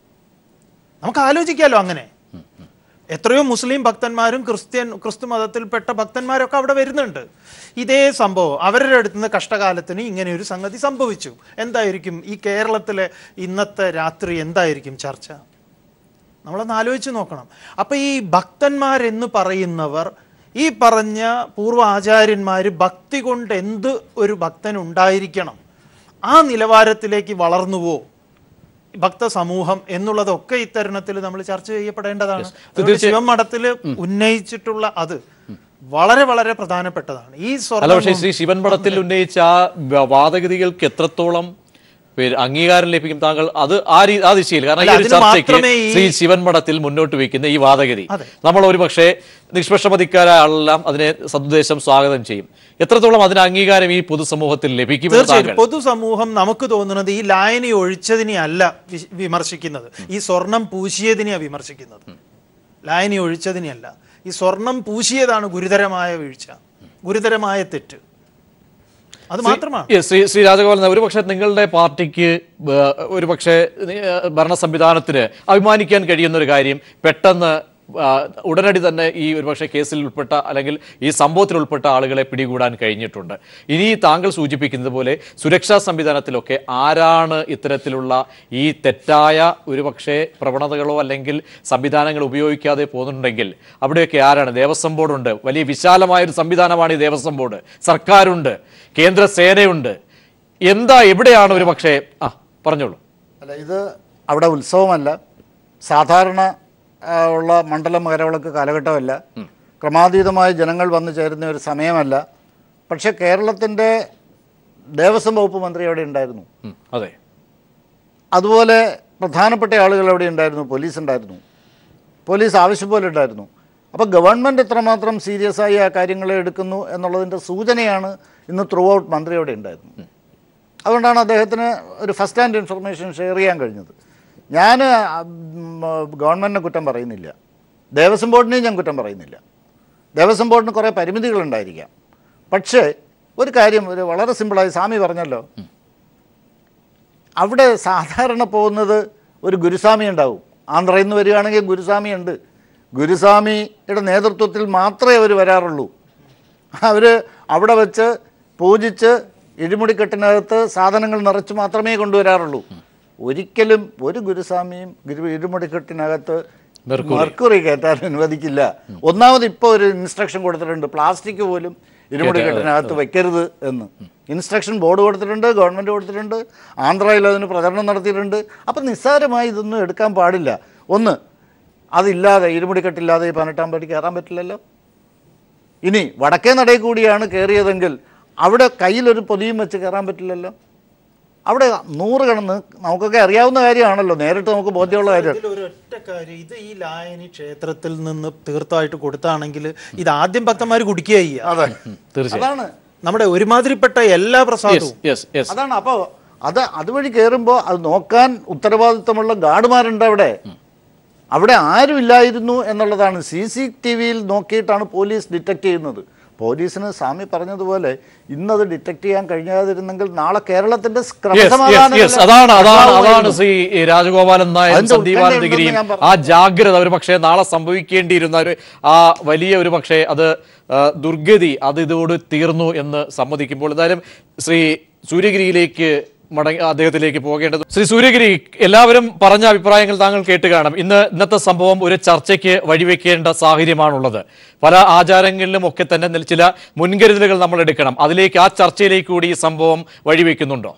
G: നമുക്ക് ആലോചിക്കാലോ അങ്ങനെ എത്രയോ മുസ്ലിം ഭക്തന്മാരും ക്രിസ്ത്യൻ ക്രിസ്തു മതത്തിൽപ്പെട്ട ഭക്തന്മാരൊക്കെ അവിടെ വരുന്നുണ്ട് ഇതേ സംഭവം അവരുടെ അടുത്ത് നിന്ന് കഷ്ടകാലത്തിന് ഇങ്ങനെ ഒരു സംഗതി സംഭവിച്ചു എന്തായിരിക്കും ഈ കേരളത്തിലെ ഇന്നത്തെ രാത്രി എന്തായിരിക്കും ചർച്ച നമ്മളൊന്ന് ആലോചിച്ച് നോക്കണം അപ്പൊ ഈ ഭക്തന്മാരെന്ന് പറയുന്നവർ ഈ പറഞ്ഞ പൂർവ്വ ആചാര്യന്മാർ ഭക്തി കൊണ്ട് എന്ത് ഒരു ഭക്തൻ ഉണ്ടായിരിക്കണം ആ നിലവാരത്തിലേക്ക് വളർന്നുവോ ഭക്ത സമൂഹം എന്നുള്ളതൊക്കെ ഇത്തരുണത്തിൽ നമ്മൾ ചർച്ച ചെയ്യപ്പെടേണ്ടതാണ് അതുകൊണ്ട്
A: തീർച്ചയായും.
G: ശിവമഠത്തിൽ ഉന്നയിച്ചിട്ടുള്ള അത് വളരെ വളരെ പ്രധാനപ്പെട്ടതാണ് ഈ
A: അല്ല
G: സ്വർണ്ണം
A: പക്ഷേ ശ്രീ ശിവൻ പടത്തിൽ ഉന്നയിച്ച ആ വ- വാദഗതികൾക്ക് എത്രത്തോളം പേര് അംഗീകാരം ലഭിക്കും താങ്കൾ അത് ആ രീ ആ ദിശയിൽ കാരണം ഈ
G: അല്ല,
A: ഒരു
G: അതിന്
A: ചർച്ചയ്ക്ക്
G: മാത്രമേ ഈ-
A: ശ്രീ ശിവൻ മഠത്തിൽ മുന്നോട്ട് വയ്ക്കുന്ന ഈ വാദഗതി
G: അതെ.
A: നമ്മൾ ഒരു പക്ഷേ നിഷ്പക്ഷമതിക്കാരായ ആളെല്ലാം അതിനെ സതുദ്ദേശം സ്വാഗതം ചെയ്യും എത്രത്തോളം അതിന് അംഗീകാരം ഈ പൊതുസമൂഹത്തിൽ ലഭിക്കുമെന്ന് താങ്കൾ
G: തീർച്ചയായും പൊതുസമൂഹം നമുക്ക് തോന്നുന്നത് ഈ ലായനി ഒഴിച്ചതിനെ അല്ല വി- വിമർശിക്കുന്നത് ഈ സ്വർണം പൂശിയതിനെയാണ് വിമർശിക്കുന്നത് ലായനി ഒഴിച്ചതിനെയല്ല ഈ സ്വർണം പൂശിയതാണ് ഗുരുതരമായ വീഴ്ച ഗുരുതരമായ തെറ്റ് അത് മാത്രമാണ്
A: Yes, ശ്രീ ശ്രീ രാജഗോപാലൻ ഒരു പക്ഷേ നിങ്ങളുടെ പാർട്ടിക്ക് ഏഹ്, ഒരു പക്ഷേ ഏഹ്, ഭരണ സംവിധാനത്തിന് അഭിമാനിക്കാൻ കഴിയുന്ന ഒരു കാര്യം പെട്ടെന്ന് ആ, ഉടനടി തന്നെ ഈ ഒരുപക്ഷെ കേസിൽ ഉൾപ്പെട്ട അല്ലെങ്കിൽ ഈ സംഭവത്തിൽ ഉൾപ്പെട്ട ആളുകളെ പിടികൂടാൻ കഴിഞ്ഞിട്ടുണ്ട് ഇനി താങ്കൾ സൂചിപ്പിക്കുന്നത് പോലെ സുരക്ഷാ സംവിധാനത്തിലൊക്കെ ആരാണ് ഇത്തരത്തിലുള്ള ഈ തെറ്റായ ഒരുപക്ഷെ പ്രവണതകളോ അല്ലെങ്കിൽ സംവിധാനങ്ങൾ ഉപയോഗിക്കാതെ പോകുന്നുണ്ടെങ്കിൽ അവിടെയൊക്കെ ആരാണ് ദേവസ്വം ബോർഡുണ്ട് വലിയ വിശാലമായ ഒരു സംവിധാനമാണ് ഈ ദേവസ്വം ബോർഡ് സർക്കാരുണ്ട് കേന്ദ്ര സേനയുണ്ട് എന്താ എവിടെയാണ് ഒരു പക്ഷേ ആ പറഞ്ഞോളൂ
B: അല്ല ഇത് അവിടെ ഉത്സവമല്ല സാധാരണ ആ, ഉള്ള മണ്ഡലം മകരവിളക്ക് കാലഘട്ടമല്ല ക്രമാതീതമായി ജനങ്ങൾ വന്നു ചേരുന്ന ഒരു സമയമല്ല പക്ഷേ കേരളത്തിൻ്റെ ദേവസ്വം വകുപ്പ് മന്ത്രി അവിടെ ഉണ്ടായിരുന്നു
A: ഉം, അതെ
B: അതുപോലെ പ്രധാനപ്പെട്ട ആളുകൾ അവിടെ ഉണ്ടായിരുന്നു പോലീസ് ഉണ്ടായിരുന്നു പോലീസ് ആവശ്യം പോലെ ഉണ്ടായിരുന്നു അപ്പോൾ ഗവൺമെൻറ് എത്രമാത്രം സീരിയസ് ആയി ആ കാര്യങ്ങളെ എടുക്കുന്നു എന്നുള്ളതിൻ്റെ സൂചനയാണ് ഇന്ന് ത്രൂ ഔട്ട് മന്ത്രി അവിടെ ഉണ്ടായിരുന്നു അതുകൊണ്ടാണ് അദ്ദേഹത്തിന് ഒരു ഫസ്റ്റ് ഹാൻഡ് ഇൻഫർമേഷൻ ഷെയർ ചെയ്യാൻ കഴിഞ്ഞത് ഞാൻ ഗവൺമെൻറ്റിനെ കുറ്റം പറയുന്നില്ല ദേവസ്വം ബോർഡിനെയും ഞാൻ കുറ്റം പറയുന്നില്ല ദേവസ്വം ബോർഡിന് കുറേ പരിമിതികളുണ്ടായിരിക്കാം പക്ഷേ ഒരു കാര്യം ഒരു വളരെ സിമ്പിളായി സ്വാമി പറഞ്ഞല്ലോ അവിടെ സാധാരണ പോകുന്നത് ഒരു ഗുരുസ്വാമി ഉണ്ടാവും ആന്ധ്രയിൽ നിന്ന് വരികയാണെങ്കിൽ ഗുരുസ്വാമി ഉണ്ട് ഗുരുസ്വാമിയുടെ നേതൃത്വത്തിൽ മാത്രമേ അവർ വരാറുള്ളൂ അവർ അവിടെ വെച്ച് പൂജിച്ച് ഇടിമുടിക്കെട്ടിനകത്ത് സാധനങ്ങൾ നിറച്ച് മാത്രമേ കൊണ്ടുവരാറുള്ളൂ ഒരിക്കലും ഒരു ഗുരുസ്വാമിയും ഗുരു ഇടിമുടിക്കെട്ടിനകത്ത്
A: മെർക്കുറി.
B: മെർക്കുറി കയറ്റാൻ അനുവദിക്കില്ല ഒന്നാമത് ഇപ്പോൾ ഒരു ഇൻസ്ട്രക്ഷൻ കൊടുത്തിട്ടുണ്ട് പ്ലാസ്റ്റിക് പോലും ഇരുമുടിക്കെട്ടിനകത്ത് വെക്കരുത് എന്ന് ഇൻസ്ട്രക്ഷൻ ബോർഡ് കൊടുത്തിട്ടുണ്ട് ഗവൺമെൻറ് കൊടുത്തിട്ടുണ്ട് ആന്ധ്രയിൽ അതിന് പ്രചരണം നടത്തിയിട്ടുണ്ട് അപ്പം നിസ്സാരമായി ഇതൊന്നും എടുക്കാൻ പാടില്ല ഒന്ന് അതില്ലാതെ ഇരുമുടിക്കെട്ടില്ലാതെ ഈ പതിനെട്ടാം പടി കയറാൻ പറ്റില്ലല്ലോ ഇനി വടക്കേ നടയിൽ കൂടിയാണ് കയറിയതെങ്കിൽ അവിടെ കയ്യിലൊരു പൊതിയും വെച്ച് കയറാൻ പറ്റില്ലല്ലോ അവിടെ നൂറ് കണന്ന് നമുക്കൊക്കെ അറിയാവുന്ന കാര്യമാണല്ലോ നേരിട്ട് നമുക്ക് ബോധ്യമുള്ള കാര്യം
G: ഇതിൽ ഒരു ഒറ്റ കാര്യം ഇത് ഈ ലായനി ക്ഷേത്രത്തിൽ നിന്ന് തീർത്തായിട്ട് കൊടുത്താണെങ്കിൽ ഇത് ആദ്യം ഭക്തന്മാർ കുടിക്കുക ചെയ്യുക
B: അതെ
A: തീർച്ചയായും
B: അതാണ്
G: നമ്മുടെ ഒരുമാതിരിപ്പെട്ട എല്ലാ പ്രസാദവും
A: യെസ് യെസ്
B: അതാണ് അപ്പോൾ അത് അതുവഴി കയറുമ്പോൾ അത് നോക്കാൻ ഉത്തരവാദിത്തമുള്ള ഗാർഡുമാരുണ്ട് അവിടെ അവിടെ ആരുമില്ലായിരുന്നു എന്നുള്ളതാണ് സി സി ടി വിയിൽ നോക്കിയിട്ടാണ് പോലീസ് ഡിറ്റക്ട് ചെയ്യുന്നത് പോലീസിന് സ്വാമി പറഞ്ഞതുപോലെ ഇന്നത് ഡിറ്റക്ട് ചെയ്യാൻ കഴിഞ്ഞാതിരുന്നെങ്കിൽ നാളെ കേരളത്തിന്റെ
A: Yes, yes,
B: ക്രമസമാധാന
A: yes.
B: നില
A: അതാണ് അതാണ് അതാണ്
B: ഉണ്ടാവുമായിരുന്നു.
A: ശ്രീ രാജഗോപാലൻ നായരും
B: അതിന്റെ
A: സന്ദീപ്
B: ഉത്കണ്ഠ
A: ആനന്ദഗിരിയും
B: ഉണ്ടെന്ന് ഞാൻ
A: ആ ജാഗ്രത ഒരു പക്ഷേ നാളെ സംഭവിക്കേണ്ടിയിരുന്ന ഒരു ആ വലിയ ഒരു പക്ഷേ അത് ആ, ദുർഗതി അത് ഇതോട് തീർന്നു എന്ന് സമ്മതിക്കുമ്പോൾ എന്തായാലും ശ്രീ സൂര്യഗിരിയിലേക്ക് മടങ്ങി അദ്ദേഹത്തിലേക്ക് പോകേണ്ടത് ശ്രീ സൂര്യഗിരി എല്ലാവരും പറഞ്ഞ അഭിപ്രായങ്ങൾ താങ്കൾ കേട്ട് കാണും ഇന്ന് ഇന്നത്തെ സംഭവം ഒരു ചർച്ചയ്ക്ക് വഴിവെക്കേണ്ട സാഹചര്യമാണുള്ളത് പല ആചാരങ്ങളിലും ഒക്കെ തന്നെ നിൽ- ചില മുൻകരുതലുകൾ നമ്മൾ എടുക്കണം അതിലേക്ക് ആ ചർച്ചയിലേക്ക് കൂടി ഈ സംഭവം വഴിവെക്കുന്നുണ്ടോ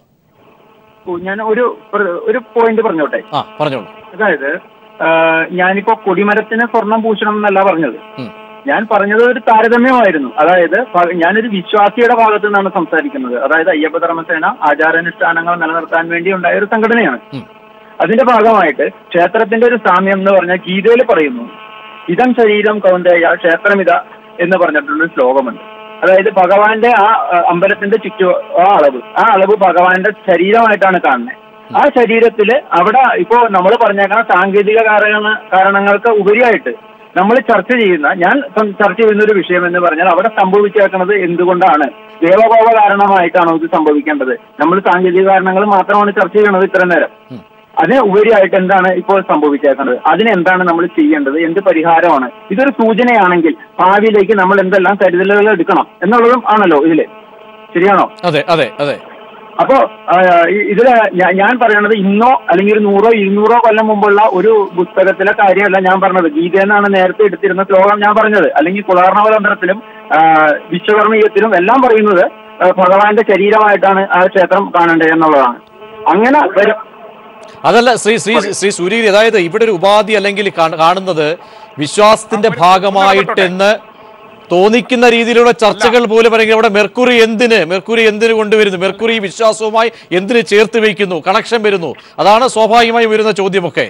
H: ഓ, ഞാൻ ഒരു പ്ര- ഒരു പോയിന്റ് പറഞ്ഞോട്ടെ
A: ആ പറഞ്ഞോളൂ
H: അതായത് ആ, ഞാനിപ്പോ കൊടിമരത്തിന് സ്വർണം പൂശണം എന്നല്ല പറഞ്ഞത്
A: ഉം.
H: ഞാൻ പറഞ്ഞത് ഒരു താരതമ്യമായിരുന്നു അതായത് പ- ഞാനൊരു വിശ്വാസിയുടെ ഭാഗത്ത് നിന്നാണ് സംസാരിക്കുന്നത് അതായത് അയ്യപ്പ ധർമ്മസേന ആചാരാനുഷ്ഠാനങ്ങൾ നിലനിർത്താൻ വേണ്ടി ഉണ്ടായ ഒരു സംഘടനയാണ്
A: ഉം.
H: അതിന്റെ ഭാഗമായിട്ട് ക്ഷേത്രത്തിന്റെ ഒരു സാമ്യം എന്ന് പറഞ്ഞാൽ ഗീതയിൽ പറയുന്നു ഇതം ശരീരം കൗന്ദേയ ക്ഷേത്രമിത എന്ന് പറഞ്ഞിട്ടുള്ളൊരു ശ്ലോകമുണ്ട് അതായത് ഭഗവാന്റെ ആ ആ, അമ്പലത്തിന്റെ ചുറ്റു ആ അളവ് ആ അളവ് ഭഗവാന്റെ ശരീരമായിട്ടാണ് കാണുന്നത് ആ ശരീരത്തില് അവിടെ ഇപ്പോ നമ്മൾ പറഞ്ഞേക്കുന്ന സാങ്കേതിക കാരണ കാരണങ്ങൾക്ക് ഉപരിയായിട്ട് നമ്മൾ ചർച്ച ചെയ്യുന്ന ഞാൻ സം- ചർച്ച ചെയ്യുന്ന ഒരു വിഷയം എന്ന് പറഞ്ഞാൽ അവിടെ സംഭവിച്ചേക്കുന്നത് എന്തുകൊണ്ടാണ് ദേവകോപ കാരണമായിട്ടാണോ ഇത് സംഭവിക്കേണ്ടത് നമ്മൾ സാങ്കേതിക കാരണങ്ങൾ മാത്രമാണ് ചർച്ച ചെയ്യണത് ഇത്ര നേരം അതിന് ഉപരിയായിട്ട് എന്താണ് ഇപ്പോൾ സംഭവിച്ചേക്കുന്നത് അതിനെന്താണ് നമ്മൾ ചെയ്യേണ്ടത് എന്ത് പരിഹാരമാണ് ഇതൊരു സൂചനയാണെങ്കിൽ ഭാവിയിലേക്ക് നമ്മൾ എന്തെല്ലാം കരുതലുകൾ എടുക്കണം എന്നുള്ളതും ആണല്ലോ ഇതില് ശരിയാണോ
A: അതെ അതെ അതെ
H: അപ്പോ ആ, ഇ- ഇതില് ഞാ- ഞാൻ പറയണത് ഇന്നോ അല്ലെങ്കിൽ ഒരു നൂറോ ഇരുന്നൂറോ കൊല്ലം മുമ്പുള്ള ഒരു പുസ്തകത്തിലെ കാര്യമല്ല ഞാൻ പറഞ്ഞത് ഗീതയെന്നാണ് നേരത്തെ എടുത്തിരുന്ന ശ്ലോകം ഞാൻ പറഞ്ഞത് അല്ലെങ്കിൽ കുളാർണവതന്ത്രത്തിലും വിശ്വകർമ്മീയത്തിലും എല്ലാം പറയുന്നത് ആ, ഭഗവാന്റെ ശരീരമായിട്ടാണ് ആ ക്ഷേത്രം കാണേണ്ടത് എന്നുള്ളതാണ് അങ്ങനെ വരും
A: അതല്ല ശ്രീ ശ്രീ ശ്രീ സൂര്യഗിരി അതായത് ഇവിടെ ഒരു ഉപാധി അല്ലെങ്കിൽ കാണ്- കാണുന്നത് വിശ്വാസത്തിന്റെ ഭാഗമായിട്ട് എന്ന് തോന്നിക്കുന്ന രീതിയിലുള്ള ചർച്ചകൾ പോലും അല്ലെങ്കിൽ അവിടെ മെർക്കുറി എന്തിന് മെർക്കുറി എന്തിന് കൊണ്ടുവരുന്നു മെർക്കുറി വിശ്വാസവുമായി എന്തിന് ചേർത്ത് വയ്ക്കുന്നു കണക്ഷൻ വരുന്നു അതാണ് സ്വാഭാവികമായി വരുന്ന ചോദ്യമൊക്കെ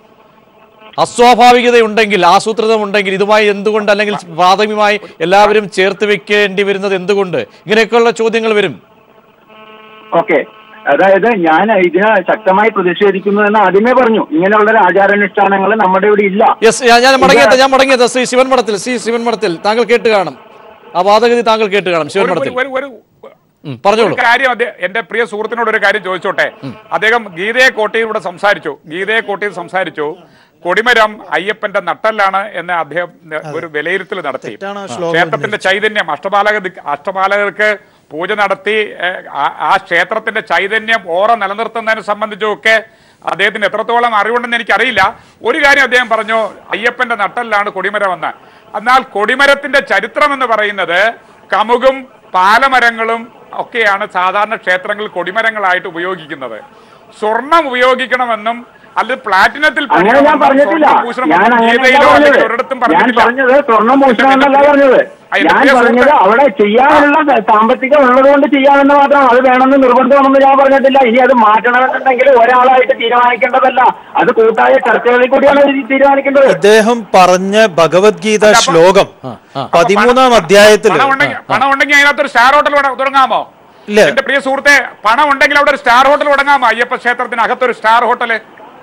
A: അസ്വാഭാവികത ഉണ്ടെങ്കിൽ ആസൂത്രിതം ഉണ്ടെങ്കിൽ ഇതുമായി എന്തുകൊണ്ട് അല്ലെങ്കിൽ പ്രാഥമികമായി എല്ലാവരും ചേർത്ത് വെക്കേണ്ടി വരുന്നത് എന്തുകൊണ്ട് ഇങ്ങനെയൊക്കെയുള്ള ചോദ്യങ്ങൾ വരും
H: ഓക്കെ അതായത് ഞാൻ ഇതിനെ ശക്തമായി പ്രതിഷേധിക്കുന്നു എന്ന് ആദ്യമേ പറഞ്ഞു ഇങ്ങനെയുള്ള ഒരു ആചാരാനുഷ്ഠാനങ്ങൾ നമ്മുടെ ഇവിടെ ഇല്ല
A: യെസ് ഞാൻ മടങ്ങിയത് ഞാൻ മടങ്ങിയത് ശ്രീ ശിവൻ മഠത്തിൽ ശ്രീ ശിവൻ മഠത്തിൽ താങ്കൾ കേട്ട് കാണും ആ വാദഗതി താങ്കൾ കേട്ട് കാണും ശിവൻ
E: ഒരു-
A: മഠത്തിൽ
E: ഒരു- ഒരു
A: ഉം, പറഞ്ഞോളൂ
E: ഒരു കാര്യം അദ്ദേഹം എന്റെ പ്രിയ സുഹൃത്തിനോട് ഒരു കാര്യം ചോദിച്ചോട്ടെ അദ്ദേഹം ഗീതയെ കോട്ടയിലൂടെ സംസാരിച്ചു ഗീതയെ കോട്ടയിൽ സംസാരിച്ചു കൊടിമരം അയ്യപ്പന്റെ നട്ടല്ലാണ് എന്ന് അദ്ദേഹം ഒരു വിലയിരുത്തൽ നടത്തി
G: തെറ്റാണ് ആ ശ്ലോകം
E: ക്ഷേത്രത്തിന്റെ ചൈതന്യം അഷ്ടപാലക അഷ്ടപാലകർക്ക് പൂജ നടത്തി ഏഹ്, ആ- ആ ക്ഷേത്രത്തിന്റെ ചൈതന്യം ഓറ നിലനിർത്തുന്നതിനെ സംബന്ധിച്ചൊക്കെ അദ്ദേഹത്തിന് എത്രത്തോളം അറിവുണ്ടെന്ന് എനിക്കറിയില്ല ഒരു കാര്യം അദ്ദേഹം പറഞ്ഞു അയ്യപ്പന്റെ നട്ടല്ലാണ് കൊടിമരം എന്ന് എന്നാൽ കൊടിമരത്തിന്റെ ചരിത്രം എന്ന് പറയുന്നത് കമുകും പാലമരങ്ങളും ഒക്കെയാണ് സാധാരണ ക്ഷേത്രങ്ങളിൽ കൊടിമരങ്ങളായിട്ട് ഉപയോഗിക്കുന്നത് സ്വർണം ഉപയോഗിക്കണമെന്നും അല്ലെങ്കിൽ പ്ലാറ്റിനത്തിൽ
H: അങ്ങനെ ഞാൻ
E: പൊതിയണമെന്നും
H: പറഞ്ഞിട്ടില്ല
E: സ്വർണ്ണം പൂശണമെന്നും
H: ഞാൻ അങ്ങനെയല്ല
E: ഗീതയിലോ അല്ലെങ്കിൽ
H: പറഞ്ഞത്
E: ഒരിടത്തും
H: ഞാൻ
E: പറഞ്ഞിട്ടില്ല
H: പറഞ്ഞത് സ്വർണം പൂശണമെന്നല്ല പറഞ്ഞത്
E: അതിന്റെ
H: ഞാൻ
E: പ്രിയ
H: പറഞ്ഞത്
E: സുഹൃത്ത്
H: അവിടെ ചെയ്യാനുള്ള സ- സാമ്പത്തികം ഉള്ളത് കൊണ്ട് ചെയ്യാമെന്ന് മാത്രം അത് വേണമെന്ന് നിർബന്ധമാണെന്ന് ഞാൻ പറഞ്ഞിട്ടില്ല ഇനി അത് മാറ്റണമെന്നുണ്ടെങ്കിൽ ഒരാളായിട്ട് തീരുമാനിക്കേണ്ടതല്ല അത് കൂട്ടായ ചർച്ചകളിൽ കൂടിയാണ് ഇത് തീരുമാനിക്കേണ്ടത്
G: ഇദ്ദേഹം പറഞ്ഞ ഭഗവത്ഗീത
E: അല്ല, അപ്പൊ-
G: ശ്ലോകം പതിമൂന്നാം അധ്യായത്തില്
E: പണം ഉണ്ടെങ്കിൽ പണം ഉണ്ടെങ്കിൽ അതിനകത്തൊരു സ്റ്റാർ ഹോട്ടൽ തുട- തുടങ്ങാമോ
G: ഇല്ല.
E: എന്റെ പ്രിയ സുഹൃത്തെ പണം ഉണ്ടെങ്കിൽ അവിടെ ഒരു സ്റ്റാർ ഹോട്ടൽ തുടങ്ങാമോ അയ്യപ്പ ക്ഷേത്രത്തിന് അകത്തൊരു സ്റ്റാർ ഹോട്ടല്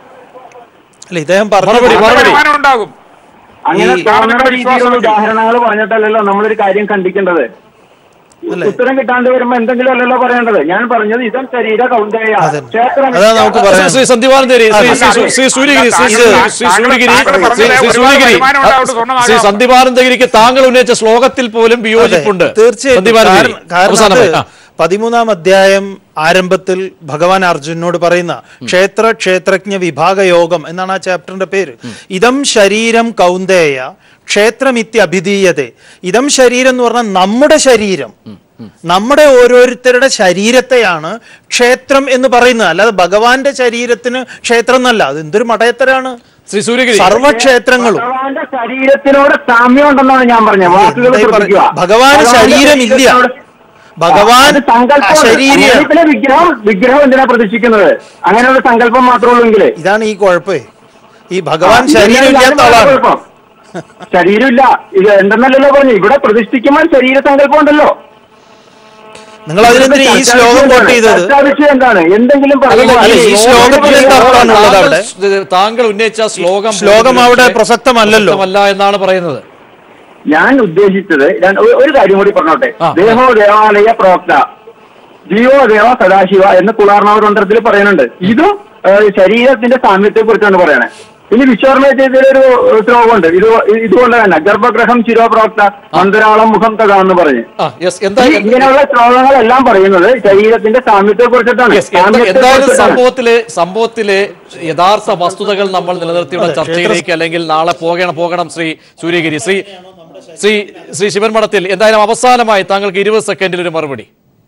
G: അല്ല ഇദ്ദേഹം
A: മറുപടി,
G: പറഞ്ഞ
A: മറുപടി.
E: വരുമാനം ഉണ്ടാകും
H: അങ്ങനെ
G: ഈ-
H: തോന്നുന്ന
E: നിങ്ങളുടെ
H: രീതിയിലുള്ള
E: വിശ്വാസം
H: ഉദാഹരണങ്ങൾ പറഞ്ഞിട്ടല്ലല്ലോ നമ്മളൊരു കാര്യം കണ്ടിക്കേണ്ടത്
G: അല്ലേ?
H: ഉത്തരം കിട്ടാണ്ട് വരുമ്പോ എന്തെങ്കിലും അല്ലല്ലോ പറയേണ്ടത് ഞാൻ പറഞ്ഞത് ഇതം ശരീര കൗന്ദയ
G: അതെ.
H: ക്ഷേത്രം
G: അതാ നമുക്ക്
A: ശ്രീ-
G: പറയാം.
A: ശ്രീ സന്ദീപാനന്ദഗിരി ശ്രീ ശ്രീ- ശ്രീ- ശ്രീ സൂര്യഗിരി ശ്രീ ശ്രീ- ശ്രീ സൂര്യഗിരി
E: താങ്കൾ പറഞ്ഞത്
A: ശ്രീ- ശ്രീ
E: ഒരുപാട്
A: സൂര്യഗിരി
E: വരുമാനം ഉണ്ടാവും, സ്വർണ്ണമാകാം.
A: ശ്രീ സന്ദീപാനന്ദഗിരിക്ക് താങ്കൾ ഉന്നയിച്ച ശ്ലോകത്തിൽ പോലും വിയോജിപ്പുണ്ട്
G: അതെ, തീർച്ചയായും
A: സന്ദീപാനന്ദഗിരി
G: കാരണം- കാരണം
A: അവസാനമായി
G: അത്
A: ആ.
G: പതിമൂന്നാം അധ്യായം ആരംഭത്തിൽ ഭഗവാൻ അർജുനോട് പറയുന്ന ക്ഷേത്ര ക്ഷേത്രജ്ഞ വിഭാഗ യോഗം എന്നാണ് ആ ചാപ്റ്ററിന്റെ പേര് ഇതം ശരീരം കൗന്ദേയ ക്ഷേത്രമിത്യ അഭിധീയതേ ഇതം ശരീരം എന്ന് പറഞ്ഞാൽ നമ്മുടെ ശരീരം നമ്മുടെ ഓരോരുത്തരുടെ ശരീരത്തെയാണ് ക്ഷേത്രം എന്ന് പറയുന്നത് അല്ലാതെ ഭഗവാന്റെ ശരീരത്തിന് ക്ഷേത്രം എന്നല്ല അത് എന്തൊരു മടയത്തരാണ്
A: ശ്രീ സൂര്യഗിരി
G: സർവക്ഷേത്രങ്ങളും
H: ഭഗവാന്റെ ശരീരത്തിനോട് സാമ്യം ഉണ്ടെന്നാണ് ഞാൻ പറഞ്ഞത് വാക്കുകൾ
G: എന്തായി പറ-
H: ശ്രദ്ധിക്കുക
G: ഭഗവാന്
H: ഭഗവാന്റെ
G: ശരീരമില്ല.
H: ശരീരത്തിനോട്
G: ഭഗവാൻ
H: അത് സങ്കല്പമാണ്.
G: അശരീരിയാണ്.
H: അങ്ങനെ പിന്നെ വിഗ്രഹം വിഗ്രഹം എന്തിനാ പ്രതിഷ്ഠിക്കുന്നത് അങ്ങനെ ഒരു സങ്കല്പം മാത്രമേ ഉള്ളൂങ്കിലേ
G: ഇതാണ് ഈ കുഴപ്പേ ഈ ഭഗവാൻ
H: ആ,
G: ശരീരം
H: ഇതന്നെയാണ്
G: ഇല്ലാത്ത
H: ഞാൻ
G: ആളാണ്
H: കുഴപ്പം. ശരീരമില്ല ഇത് എന്തെന്നല്ലല്ലോ പറഞ്ഞു ഇവിടെ പ്രതിഷ്ഠിക്കുമ്പോൾ ശരീര സങ്കല്പം ഉണ്ടല്ലോ
G: നിങ്ങൾ അതിനെന്തിനാ ഈ ശ്ലോകം കോട്ട് ചെയ്തത്
H: ചർച്ചാ വിഷയം എന്താണ് എന്തെങ്കിലും
A: അല്ലല്ല,
H: പറയുമ്പോൾ
G: അല്ല, ഈ
H: അത്
G: ശ്ലോകത്തിൽ എന്താ അർത്ഥമാണുള്ളത് അവിടെ?
A: താങ്കൾ- താങ്കൾ ഉന്നയിച്ച ശ്ലോകം
G: ശ്ലോകം അവിടെ
A: പക്ഷേ
G: പ്രസക്തമല്ലല്ലോ.
A: പ്രസക്തമല്ല എന്നാണ് പറയുന്നത്
H: ഞാൻ ഉദ്ദേശിച്ചത് ഞാൻ ഒരു- ഒരു കാര്യം കൂടി പറഞ്ഞോട്ടെ
A: ആ.
H: ദേഹോ ദേവാലയ പ്രോക്ത ജീവോ ദേവ സദാശിവ എന്ന് കുളാർണവ തന്ത്രത്തിൽ പറയുന്നുണ്ട് ഇതും ഏഹ്, ശരീരത്തിന്റെ സാമ്യത്തെ കുറിച്ചാണ് പറയണേ ഇനി വിശ്വർമ്മ ചെയ്തതിലൊരു ശ്ലോകമുണ്ട് ഇത് ഇതുകൊണ്ട് തന്നെ ഗർഭഗ്രഹം ശിരോപ്രോക്ത അന്തരാളം മുഖം തക എന്ന് പറഞ്ഞ്
A: ആ യെസ് എന്താ
H: ഈ ഇങ്ങനെയുള്ള ശ്ലോകങ്ങളെല്ലാം പറയുന്നത് ശരീരത്തിന്റെ സാമ്യത്തെ കുറിച്ചിട്ടാണ്
A: Yes, എന്താ- എന്തായാലും സംഭവത്തില് സംഭവത്തില് യഥാർത്ഥ വസ്തുതകൾ നമ്മൾ നിലനിർത്തിയുള്ള ചർച്ചയിലേക്ക് അല്ലെങ്കിൽ നാളെ പോകണം പോകണം ശ്രീ സൂര്യഗിരി ശ്രീ ശ്രീ ശ്രീ ശിവൻ മഠത്തിൽ എന്തായാലും അവസാനമായി താങ്കൾക്ക് ഇരുപത് സെക്കൻഡിൽ ഒരു മറുപടി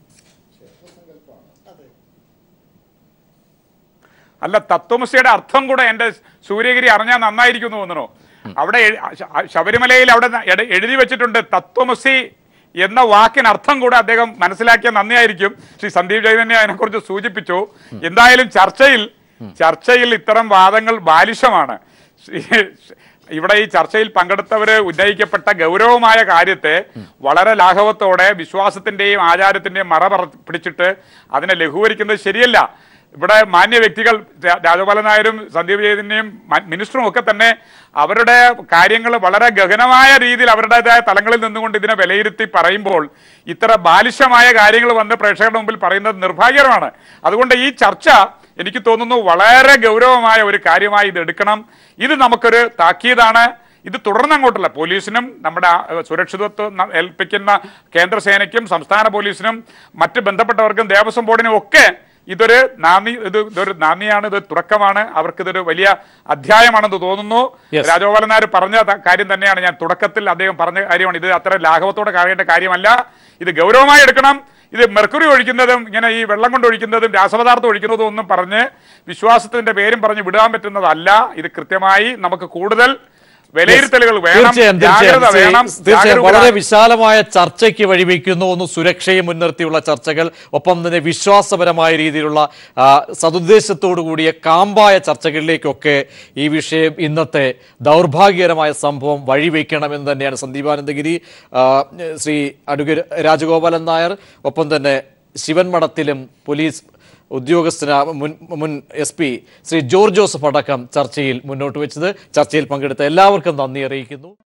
E: അല്ല തത്വമസിയുടെ അർത്ഥം കൂടെ എന്റെ സൂര്യഗിരി അറിഞ്ഞാൽ നന്നായിരിക്കും എന്ന് തോന്നുന്നു അവിടെ എഴ്- ശ- ശബരിമലയിൽ അവിടെ ന- എട- എഴുതി വെച്ചിട്ടുണ്ട് തത്വമസി എന്ന വാക്കിന് അർത്ഥം കൂടെ അദ്ദേഹം മനസ്സിലാക്കിയ നന്ദിയായിരിക്കും ശ്രീ സന്ദീപ് ജൈതന്യ അതിനെക്കുറിച്ച് സൂചിപ്പിച്ചു എന്തായാലും ചർച്ചയിൽ ചർച്ചയിൽ ഇത്തരം വാദങ്ങൾ ബാലിശമാണ് ശ്രീ- ഇവിടെ ഈ ചർച്ചയിൽ പങ്കെടുത്തവര് ഉന്നയിക്കപ്പെട്ട ഗൗരവമായ കാര്യത്തെ വളരെ ലാഘവത്തോടെ വിശ്വാസത്തിന്റെയും ആചാരത്തിന്റെയും മറ പറ- പിടിച്ചിട്ട് അതിനെ ലഘൂകരിക്കുന്നത് ശരിയല്ല ഇവിടെ മാന്യ വ്യക്തികൾ രാ- രാജഗോപാലൻ നായരും സന്ദീപ് ജയതിന്റെയും മിനിസ്റ്ററും ഒക്കെ തന്നെ അവരുടെ കാര്യങ്ങൾ വളരെ ഗഹനമായ രീതിയിൽ അവരുടേതായ തലങ്ങളിൽ നിന്നുകൊണ്ട് ഇതിനെ വിലയിരുത്തി പറയുമ്പോൾ ഇത്ര ബാലിശമായ കാര്യങ്ങൾ വന്ന് പ്രേക്ഷകരുടെ മുമ്പിൽ പറയുന്നത് നിർഭാഗ്യകരമാണ് അതുകൊണ്ട് ഈ ചർച്ച എനിക്ക് തോന്നുന്നു വളരെ ഗൗരവമായ ഒരു കാര്യമായി ഇത് എടുക്കണം ഇത് നമുക്കൊരു താക്കീതാണ് ഇത് തുടർന്നങ്ങോട്ടല്ല പോലീസിനും നമ്മുടെ ആ, സുരക്ഷിതത്വം ന- ഏൽപ്പിക്കുന്ന കേന്ദ്ര സേനയ്ക്കും സംസ്ഥാന പോലീസിനും മറ്റ് ബന്ധപ്പെട്ടവർക്കും ദേവസ്വം ബോർഡിനും ഒക്കെ ഇതൊരു നാന്ദി ഇത് ഇതൊരു നാന്ദിയാണ് ഇത് തുടക്കമാണ് അവർക്ക് ഇതൊരു വലിയ അധ്യായമാണെന്ന് തോന്നുന്നു
A: Yes.
E: രാജഗോപാലൻ നായർ പറഞ്ഞ ത- കാര്യം തന്നെയാണ് ഞാൻ തുടക്കത്തിൽ അദ്ദേഹം പറഞ്ഞ കാര്യമാണ് ഇത് അത്ര ലാഘവത്തോടെ കാണേണ്ട കാര്യമല്ല ഇത് ഗൗരവമായി എടുക്കണം ഇത് മെർക്കുറി ഒഴിക്കുന്നതും ഇങ്ങനെ ഈ വെള്ളം കൊണ്ട് ഒഴിക്കുന്നതും രാസപദാർത്ഥം ഒഴിക്കുന്നതും ഒന്നും പറഞ്ഞ് വിശ്വാസത്തിന്റെ പേരും പറഞ്ഞ് വിടാൻ പറ്റുന്നതല്ല ഇത് കൃത്യമായി നമുക്ക് കൂടുതൽ വിലയിരുത്തലുകൾ വേണം
A: തീർച്ചയായും തീർച്ചയായും
E: ജാഗ്രത
A: ശ്രീ-
E: വേണം
A: തീർച്ചയായും വളരെ
E: ജാഗരൂകരാ-
A: വിശാലമായ ചർച്ചയ്ക്ക് വഴിവെക്കുന്നു ഒന്ന് സുരക്ഷയെ മുൻനിർത്തിയുള്ള ചർച്ചകൾ ഒപ്പം തന്നെ വിശ്വാസപരമായ രീതിയിലുള്ള ആ, സതുദ്ദേശത്തോടു കൂടിയ കാമ്പായ ചർച്ചകളിലേക്കൊക്കെ ഈ വിഷയം ഇന്നത്തെ ദൗർഭാഗ്യകരമായ സംഭവം വഴിവെക്കണമെന്ന് തന്നെയാണ് സന്ദീപാനന്ദഗിരി ആ, ശ്രീ അഡ്വക്കേറ്റ് രാജഗോപാലൻ നായർ ഒപ്പം തന്നെ ശിവൻ മഠത്തിലും പോലീസ് ഉദ്യോഗസ്ഥന മുൻ മുൻ S P Shri George Joseph അടക്കം ചർച്ചയിൽ മുന്നോട്ട് വെച്ചത് ചർച്ചയിൽ പങ്കെടുത്ത എല്ലാവർക്കും നന്ദി അറിയിക്കുന്നു